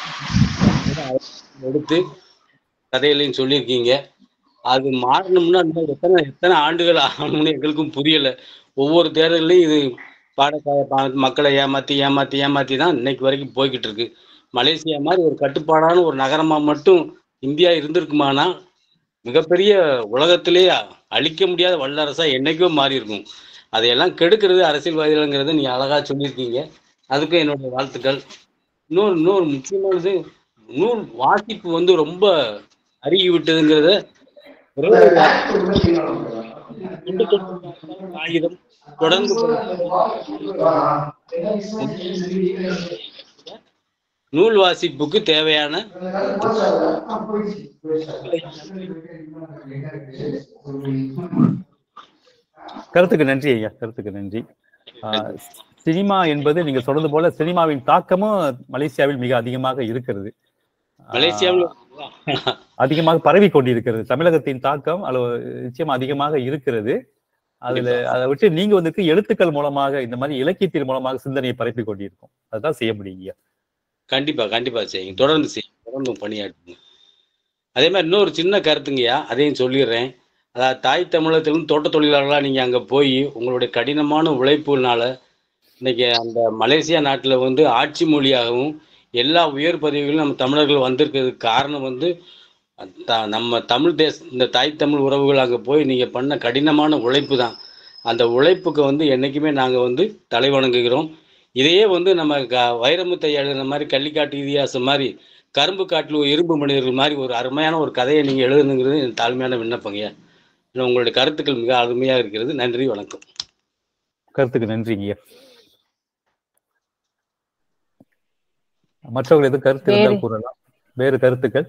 எடுத்து கதைகளையும் சொல்லியிருக்கீங்க அது மாறணும்னா இன்னும் எத்தனை எத்தனை ஆண்டுகள் ஆகணும்னு எங்களுக்கும் புரியல ஒவ்வொரு தேர்தலையும் இது பாடக்காய பா- மக்களை ஏமாத்தி ஏமாத்தி ஏமாத்தி தான் இன்னைக்கு வரைக்கும் போய்கிட்டு இருக்கு மலேசியா மாதிரி ஒரு கட்டுப்பாடான ஒரு நகரமா மட்டும் இந்தியா இருந்திருக்குமானா மிகப்பெரிய உலகத்திலேயே அழிக்க முடியாத வல்லரசா என்னைக்கோ மாறி இருக்கும் அதையெல்லாம் கெடுக்கிறது அரசியல்வாதிகள்ங்கிறத நீங்க அழகா சொல்லியிருக்கீங்க அதுக்கு என்னுடைய வாழ்த்துக்கள் இன்னொரு இன்னொரு முக்கியமானது நூல் வாசிப்பு வந்து ரொம்ப அருகி விட்டதுங்கிறத ஒரே ஒரு ரெண்டு கொண்டு காகிதம் தொடர்ந்து நூல் வாசிப்புக்கு தேவையான கருத்துக்கு நன்றி ஐயா கருத்துக்கு நன்றி ஆஹ் சினிமா என்பது நீங்க சொல்றது போல சினிமாவின் தாக்கமும் மலேசியாவில் மிக அதிகமாக இருக்கிறது ஆஹ் மலேசியாவில் அதிகமாக பரவி கொண்டிருக்கிறது தமிழகத்தின் தாக்கம் அளவு நிச்சயம் அதிகமாக இருக்கிறது அதுல அதை விட்டு நீங்க வந்துட்டு எழுத்துக்கள் மூலமாக இந்த மாதிரி இலக்கியத்தின் மூலமாக சிந்தனையை பரப்பி கொண்டிருக்கோம் அதுதான் செய்ய முடியுங்க கண்டிப்பா கண்டிப்பா செய்யுங்க தொடர்ந்து செய்யுங்க தொடர்ந்து பணியாற்றுங்க அதே மாதிரி இன்னொரு சின்ன கருத்துங்கய்யா அதையும் சொல்லிடுறேன் அதாவது தாய் தமிழகத்திலிருந்து தோட்ட தொழிலாளர்களாக நீங்க அங்க போய் உங்களுடைய கடினமான உழைப்புனால இன்னைக்கு அந்த மலேசியா நாட்டுல வந்து ஆட்சி மொழியாகவும் எல்லா உயர் பதவிகளும் நம்ம தமிழர்கள் வந்திருக்கிறதுக்கு காரணம் வந்து த- நம்ம தமிழ் தேச இந்த தாய் தமிழ் உறவுகள் அங்கே போய் நீங்கள் பண்ண கடினமான உழைப்பு தான் அந்த உழைப்புக்கு வந்து என்றைக்குமே நாங்கள் வந்து தலை வணங்குகிறோம் இதையே வந்து நம்ம க வைரமுத்தை எழுதுன மாதிரி கள்ளிக்காட்டு இதிகாசம் மாதிரி கரும்பு காட்டில் ஒரு இரும்பு மனிதர்கள் மாதிரி ஒரு அருமையான ஒரு கதையை நீங்கள் எழுதுனுங்கிறது என் தாழ்மையான விண்ணப்பங்கய்யா இன்னும் உங்களுடைய கருத்துக்கள் மிக அருமையாக இருக்கிறது நன்றி வணக்கம் கருத்துக்கு நன்றிங்க மற்றவர்கள் எதுவும் கருத்து இருந்தால் வேறு- கூறலாம் வேறு கருத்துக்கள்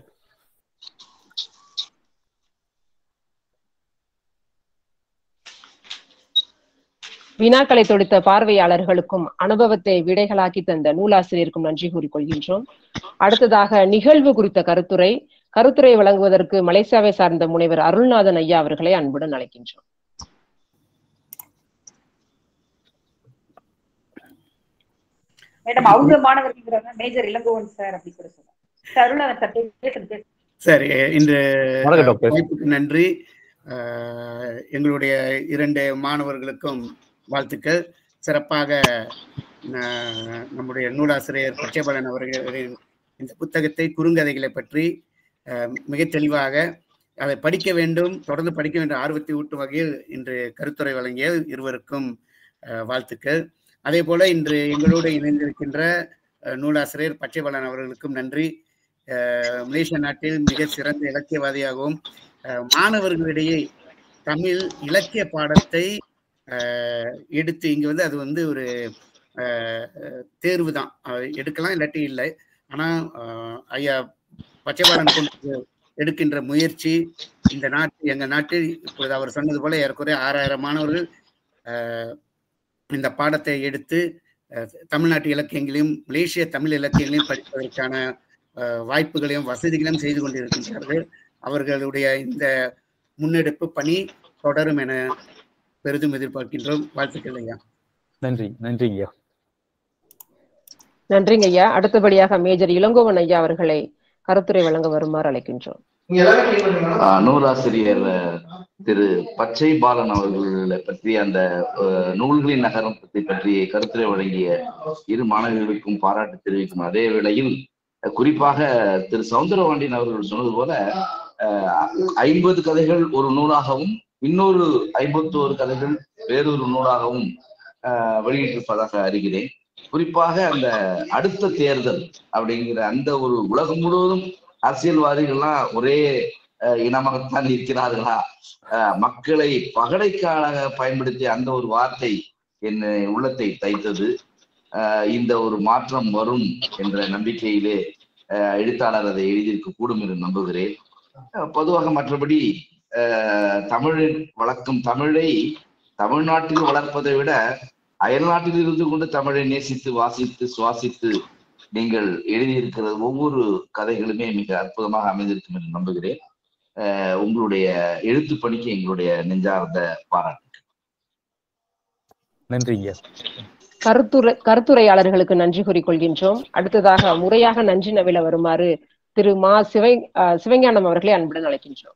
வினாக்களை தொடுத்த பார்வையாளர்களுக்கும் அனுபவத்தை விடைகளாக்கி தந்த நூலாசிரியருக்கும் நன்றி கூறிக்கொள்கின்றோம் அடுத்ததாக நிகழ்வு குறித்த கருத்துரை கருத்துரை வழங்குவதற்கு மலேசியாவை சார்ந்த முனைவர் அருள்நாதன் ஐயா அவர்களை அன்புடன் அழைக்கின்றோம் மேடம் அவங்க மாணவர்கள்ங்கிறாங்க மேஜர் இளங்கோவன் சார் அப்படி கூட சொல்லுவாங்க தருண சட்டை பேசுறது சரி இன்று வணக்கம் டாக்டர். வாய்ப்புக்கு நன்றி அஹ், எங்களுடைய இரண்டு மாணவர்களுக்கும் வாழ்த்துக்கள் சிறப்பாக அஹ், நம்முடைய நூலாசிரியர் பச்சைபாலன் அவர்களின் இந்த புத்தகத்தை குறுங்கதைகளை பற்றி அஹ், மிக தெளிவாக அதை படிக்க வேண்டும் தொடர்ந்து படிக்க வேண்டும் ஆர்வத்தை ஊட்டும் வகையில் இன்று கருத்துரை வழங்கிய இருவருக்கும் அஹ், வாழ்த்துக்கள் அதே போல இன்று எங்களோடு இணைந்திருக்கின்ற அஹ், நூலாசிரியர் பச்சைபாலன் அவர்களுக்கும் நன்றி அஹ், மலேசிய நாட்டில் மிக சிறந்த இலக்கியவாதியாகவும் அஹ், மாணவர்களிடையே தமிழ் இலக்கிய பாடத்தை அஹ், எடுத்து இங்க வந்து அது வந்து ஒரு தேர்வு தான் எடுக்கலாம் இல்லாட்டி இல்லை ஆனா அஹ், ஐயா பச்சைபாலன் கொண்டு எடுக்கின்ற முயற்சி இந்த நாட்டு எங்க நாட்டில் இப்பொழுது அவர் சொன்னது போல ஏறக்குறைய ஆறாயிரம் மாணவர்கள் அஹ், இந்த பாடத்தை எடுத்து அஹ், தமிழ்நாட்டு இலக்கியங்களையும் மலேசிய தமிழ் இலக்கியங்களையும் படிப்பதற்கான அஹ், வாய்ப்புகளையும் வசதிகளையும் செய்து கொண்டிருக்கின்றார்கள் அவர்களுடைய இந்த முன்னெடுப்பு பணி தொடரும் என பெரிதும் எதிர்பார்க்கின்றோம் வாழ்த்துக்கள் ஐயா நன்றி நன்றிங்க நன்றிங்க ஐயா அடுத்தபடியாக மேஜர் இளங்கோவன் ஐயா அவர்களை கருத்துரை வழங்க வருமாறு அழைக்கின்றோம் ஆஹ் நூலாசிரியர் அஹ், திரு பச்சை பாலன் அவர்களை பற்றி அந்த அஹ், நூல்களின் நகரம் பற்றி பற்றி கருத்துரை வழங்கிய இரு மாணவிகளுக்கும் பாராட்டு தெரிவிக்கும் அதே வேளையில் அஹ், குறிப்பாக திரு சவுந்தரபாண்டியன் அவர்கள் சொன்னது போல அஹ், ஐம்பது கதைகள் ஒரு நூலாகவும் இன்னொரு ஐம்பத்தோரு கதைகள் வேறொரு நூலாகவும் அஹ், வெளியிட்டிருப்பதாக அறிகிறேன் குறிப்பாக அந்த அடுத்த தேர்தல் அப்படிங்கிற அந்த ஒரு உலகம் முழுவதும் அரசியல்வாதிகள்லாம் ஒரே அஹ், இனமாகத்தான் இருக்கிறார்களா அஹ், மக்களை பகடைக்காலாக பயன்படுத்திய அந்த ஒரு வார்த்தை என் உள்ளத்தை தைத்தது அஹ், இந்த ஒரு மாற்றம் வரும் என்ற நம்பிக்கையிலே அஹ், எழுத்தாளர் அதை எழுதியிருக்க கூடும் என்று நம்புகிறேன் அஹ், பொதுவாக மற்றபடி அஹ், தமிழில் வளர்க்கும் தமிழை தமிழ்நாட்டில் வளர்ப்பதை விட அயல்நாட்டில் இருந்து கொண்டு தமிழை நேசித்து வாசித்து சுவாசித்து நீங்கள் எழுதியிருக்கிற ஒவ்வொரு கதைகளுமே மிக அற்புதமாக அமைந்திருக்கும் என்று நம்புகிறேன் அஹ் உங்களுடைய எழுத்து பணிக்கு எங்களுடைய நெஞ்சார்ந்த பாராட்டு நன்றிங்க கருத்துரை கருத்துரையாளர்களுக்கு நன்றி கூறிக்கொள்கின்றோம் அடுத்ததாக முறையாக நன்றி நவில வருமாறு திரு மா சிவை அஹ், சிவஞானம் அவர்களை அன்புடன் அழைக்கின்றோம்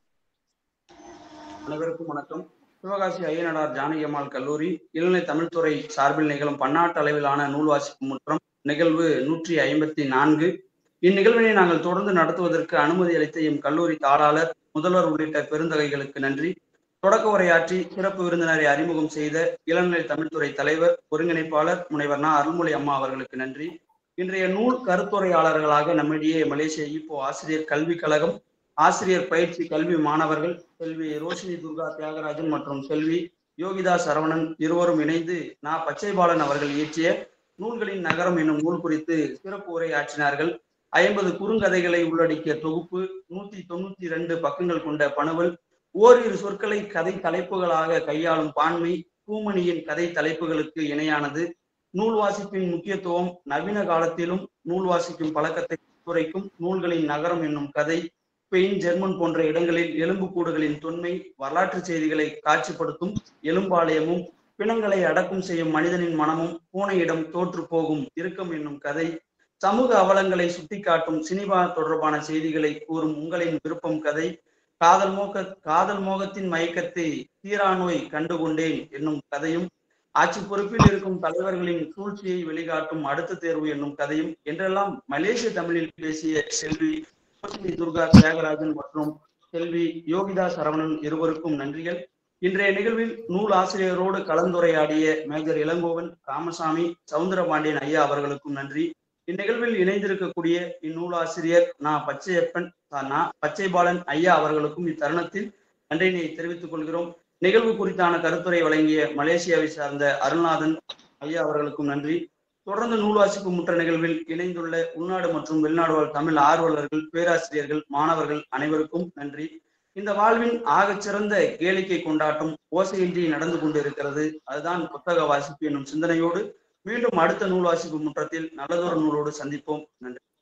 அனைவருக்கும் வணக்கம் சிவகாசி ஐயனார் ஜானகி அம்மாள் கல்லூரி இளநிலை தமிழ்துறை சார்பில் நிகழும் பன்னாட்டு அளவிலான நூல் வாசிப்பு முற்றம் நிகழ்வு நூற்றி ஐம்பத்தி நான்கு இந்நிகழ்வினை நாங்கள் தொடர்ந்து நடத்துவதற்கு அனுமதி அளித்த எம் கல்லூரி தாளாளர் முதல்வர் உள்ளிட்ட பெருந்தகைகளுக்கு நன்றி தொடக்க உரையாற்றி சிறப்பு விருந்தினரை அறிமுகம் செய்த இளநிலை தமிழ்துறை தலைவர் ஒருங்கிணைப்பாளர் முனைவர் நா அருள்மொழி அம்மா அவர்களுக்கு நன்றி இன்றைய நூல் கருத்துரையாளர்களாக நம்மிடையே மலேசிய ஈப்போ ஆசிரியர் கல்விக் கழகம் ஆசிரியர் பயிற்சி கல்வி மாணவர்கள் செல்வி ரோஷினி துர்கா தியாகராஜன் மற்றும் செல்வி யோகிதா சரவணன் இருவரும் இணைந்து நா பச்சைபாலன் அவர்கள் இயற்றிய நூல்களின் நகரம் என்னும் நூல் குறித்து சிறப்பு உரை ஆற்றினார்கள் ஐம்பது குறுங்கதைகளை உள்ளடக்கிய தொகுப்பு நூத்தி தொண்ணூத்தி இரண்டு பக்கங்கள் கொண்ட பணுவல் ஓரிரு சொற்களை கதை தலைப்புகளாக கையாளும் பான்மை பூமணியின் கதை தலைப்புகளுக்கு இணையானது நூல் வாசிப்பின் முக்கியத்துவம் நவீன காலத்திலும் நூல் வாசிக்கும் பழக்கத்தை குறைக்கும் நூல்களின் நகரம் என்னும் கதை ஸ்பெயின் ஜெர்மன் போன்ற இடங்களில் எலும்புக்கூடுகளின் தொன்மை வரலாற்று செய்திகளை காட்சிப்படுத்தும் எலும்பாலயமும் பிணங்களை அடக்கம் செய்யும் மனிதனின் மனமும் பூனையிடம் தோற்று போகும் இறுக்கம் என்னும் கதை சமூக அவலங்களை சுட்டிக்காட்டும் சினிமா தொடர்பான செய்திகளை கூறும் உங்களின் விருப்பம் கதை காதல் மோக காதல் மோகத்தின் மயக்கத்தை தீரா நோய் கண்டுகொண்டேன் என்னும் கதையும் ஆட்சி பொறுப்பில் இருக்கும் தலைவர்களின் சூழ்ச்சியை வெளிக்காட்டும் அடுத்த தேர்வு என்னும் கதையும் என்றெல்லாம் மலேசிய தமிழில் பேசிய செல்வி ரோஷினி துர்கா தியாகராஜன் மற்றும் செல்வி யோகிதா சரவணன் இருவருக்கும் நன்றிகள் இன்றைய நிகழ்வில் நூல் ஆசிரியரோடு கலந்துரையாடிய மேஜர் இளங்கோவன் ராமசாமி சவுந்தரபாண்டியன் ஐயா அவர்களுக்கும் நன்றி இந்நிகழ்வில் இணைந்திருக்கக்கூடிய இந்நூலாசிரியர் நா பச்சையப்பன் நா பச்சைபாலன் ஐயா அவர்களுக்கும் இத்தருணத்தில் நன்றியினை தெரிவித்துக் கொள்கிறோம் நிகழ்வு குறித்தான கருத்துரை வழங்கிய மலேசியாவை சார்ந்த அருள்நாதன் ஐயா அவர்களுக்கும் நன்றி தொடர்ந்து நூல் வாசிப்பு முற்ற நிகழ்வில் இணைந்துள்ள உள்நாடு மற்றும் வெளிநாடு வாழ் தமிழ் ஆர்வலர்கள் பேராசிரியர்கள் மாணவர்கள் அனைவருக்கும் நன்றி இந்த வாழ்வின் ஆகச் சிறந்த கேளிக்கை கொண்டாட்டம் ஓசையின்றி நடந்து கொண்டிருக்கிறது அதுதான் புத்தக வாசிப்பு என்னும் சிந்தனையோடு மீண்டும் அடுத்த நூல் வாசிப்பு முற்றத்தில் நல்லதொரு நூலோடு சந்திப்போம் நன்றி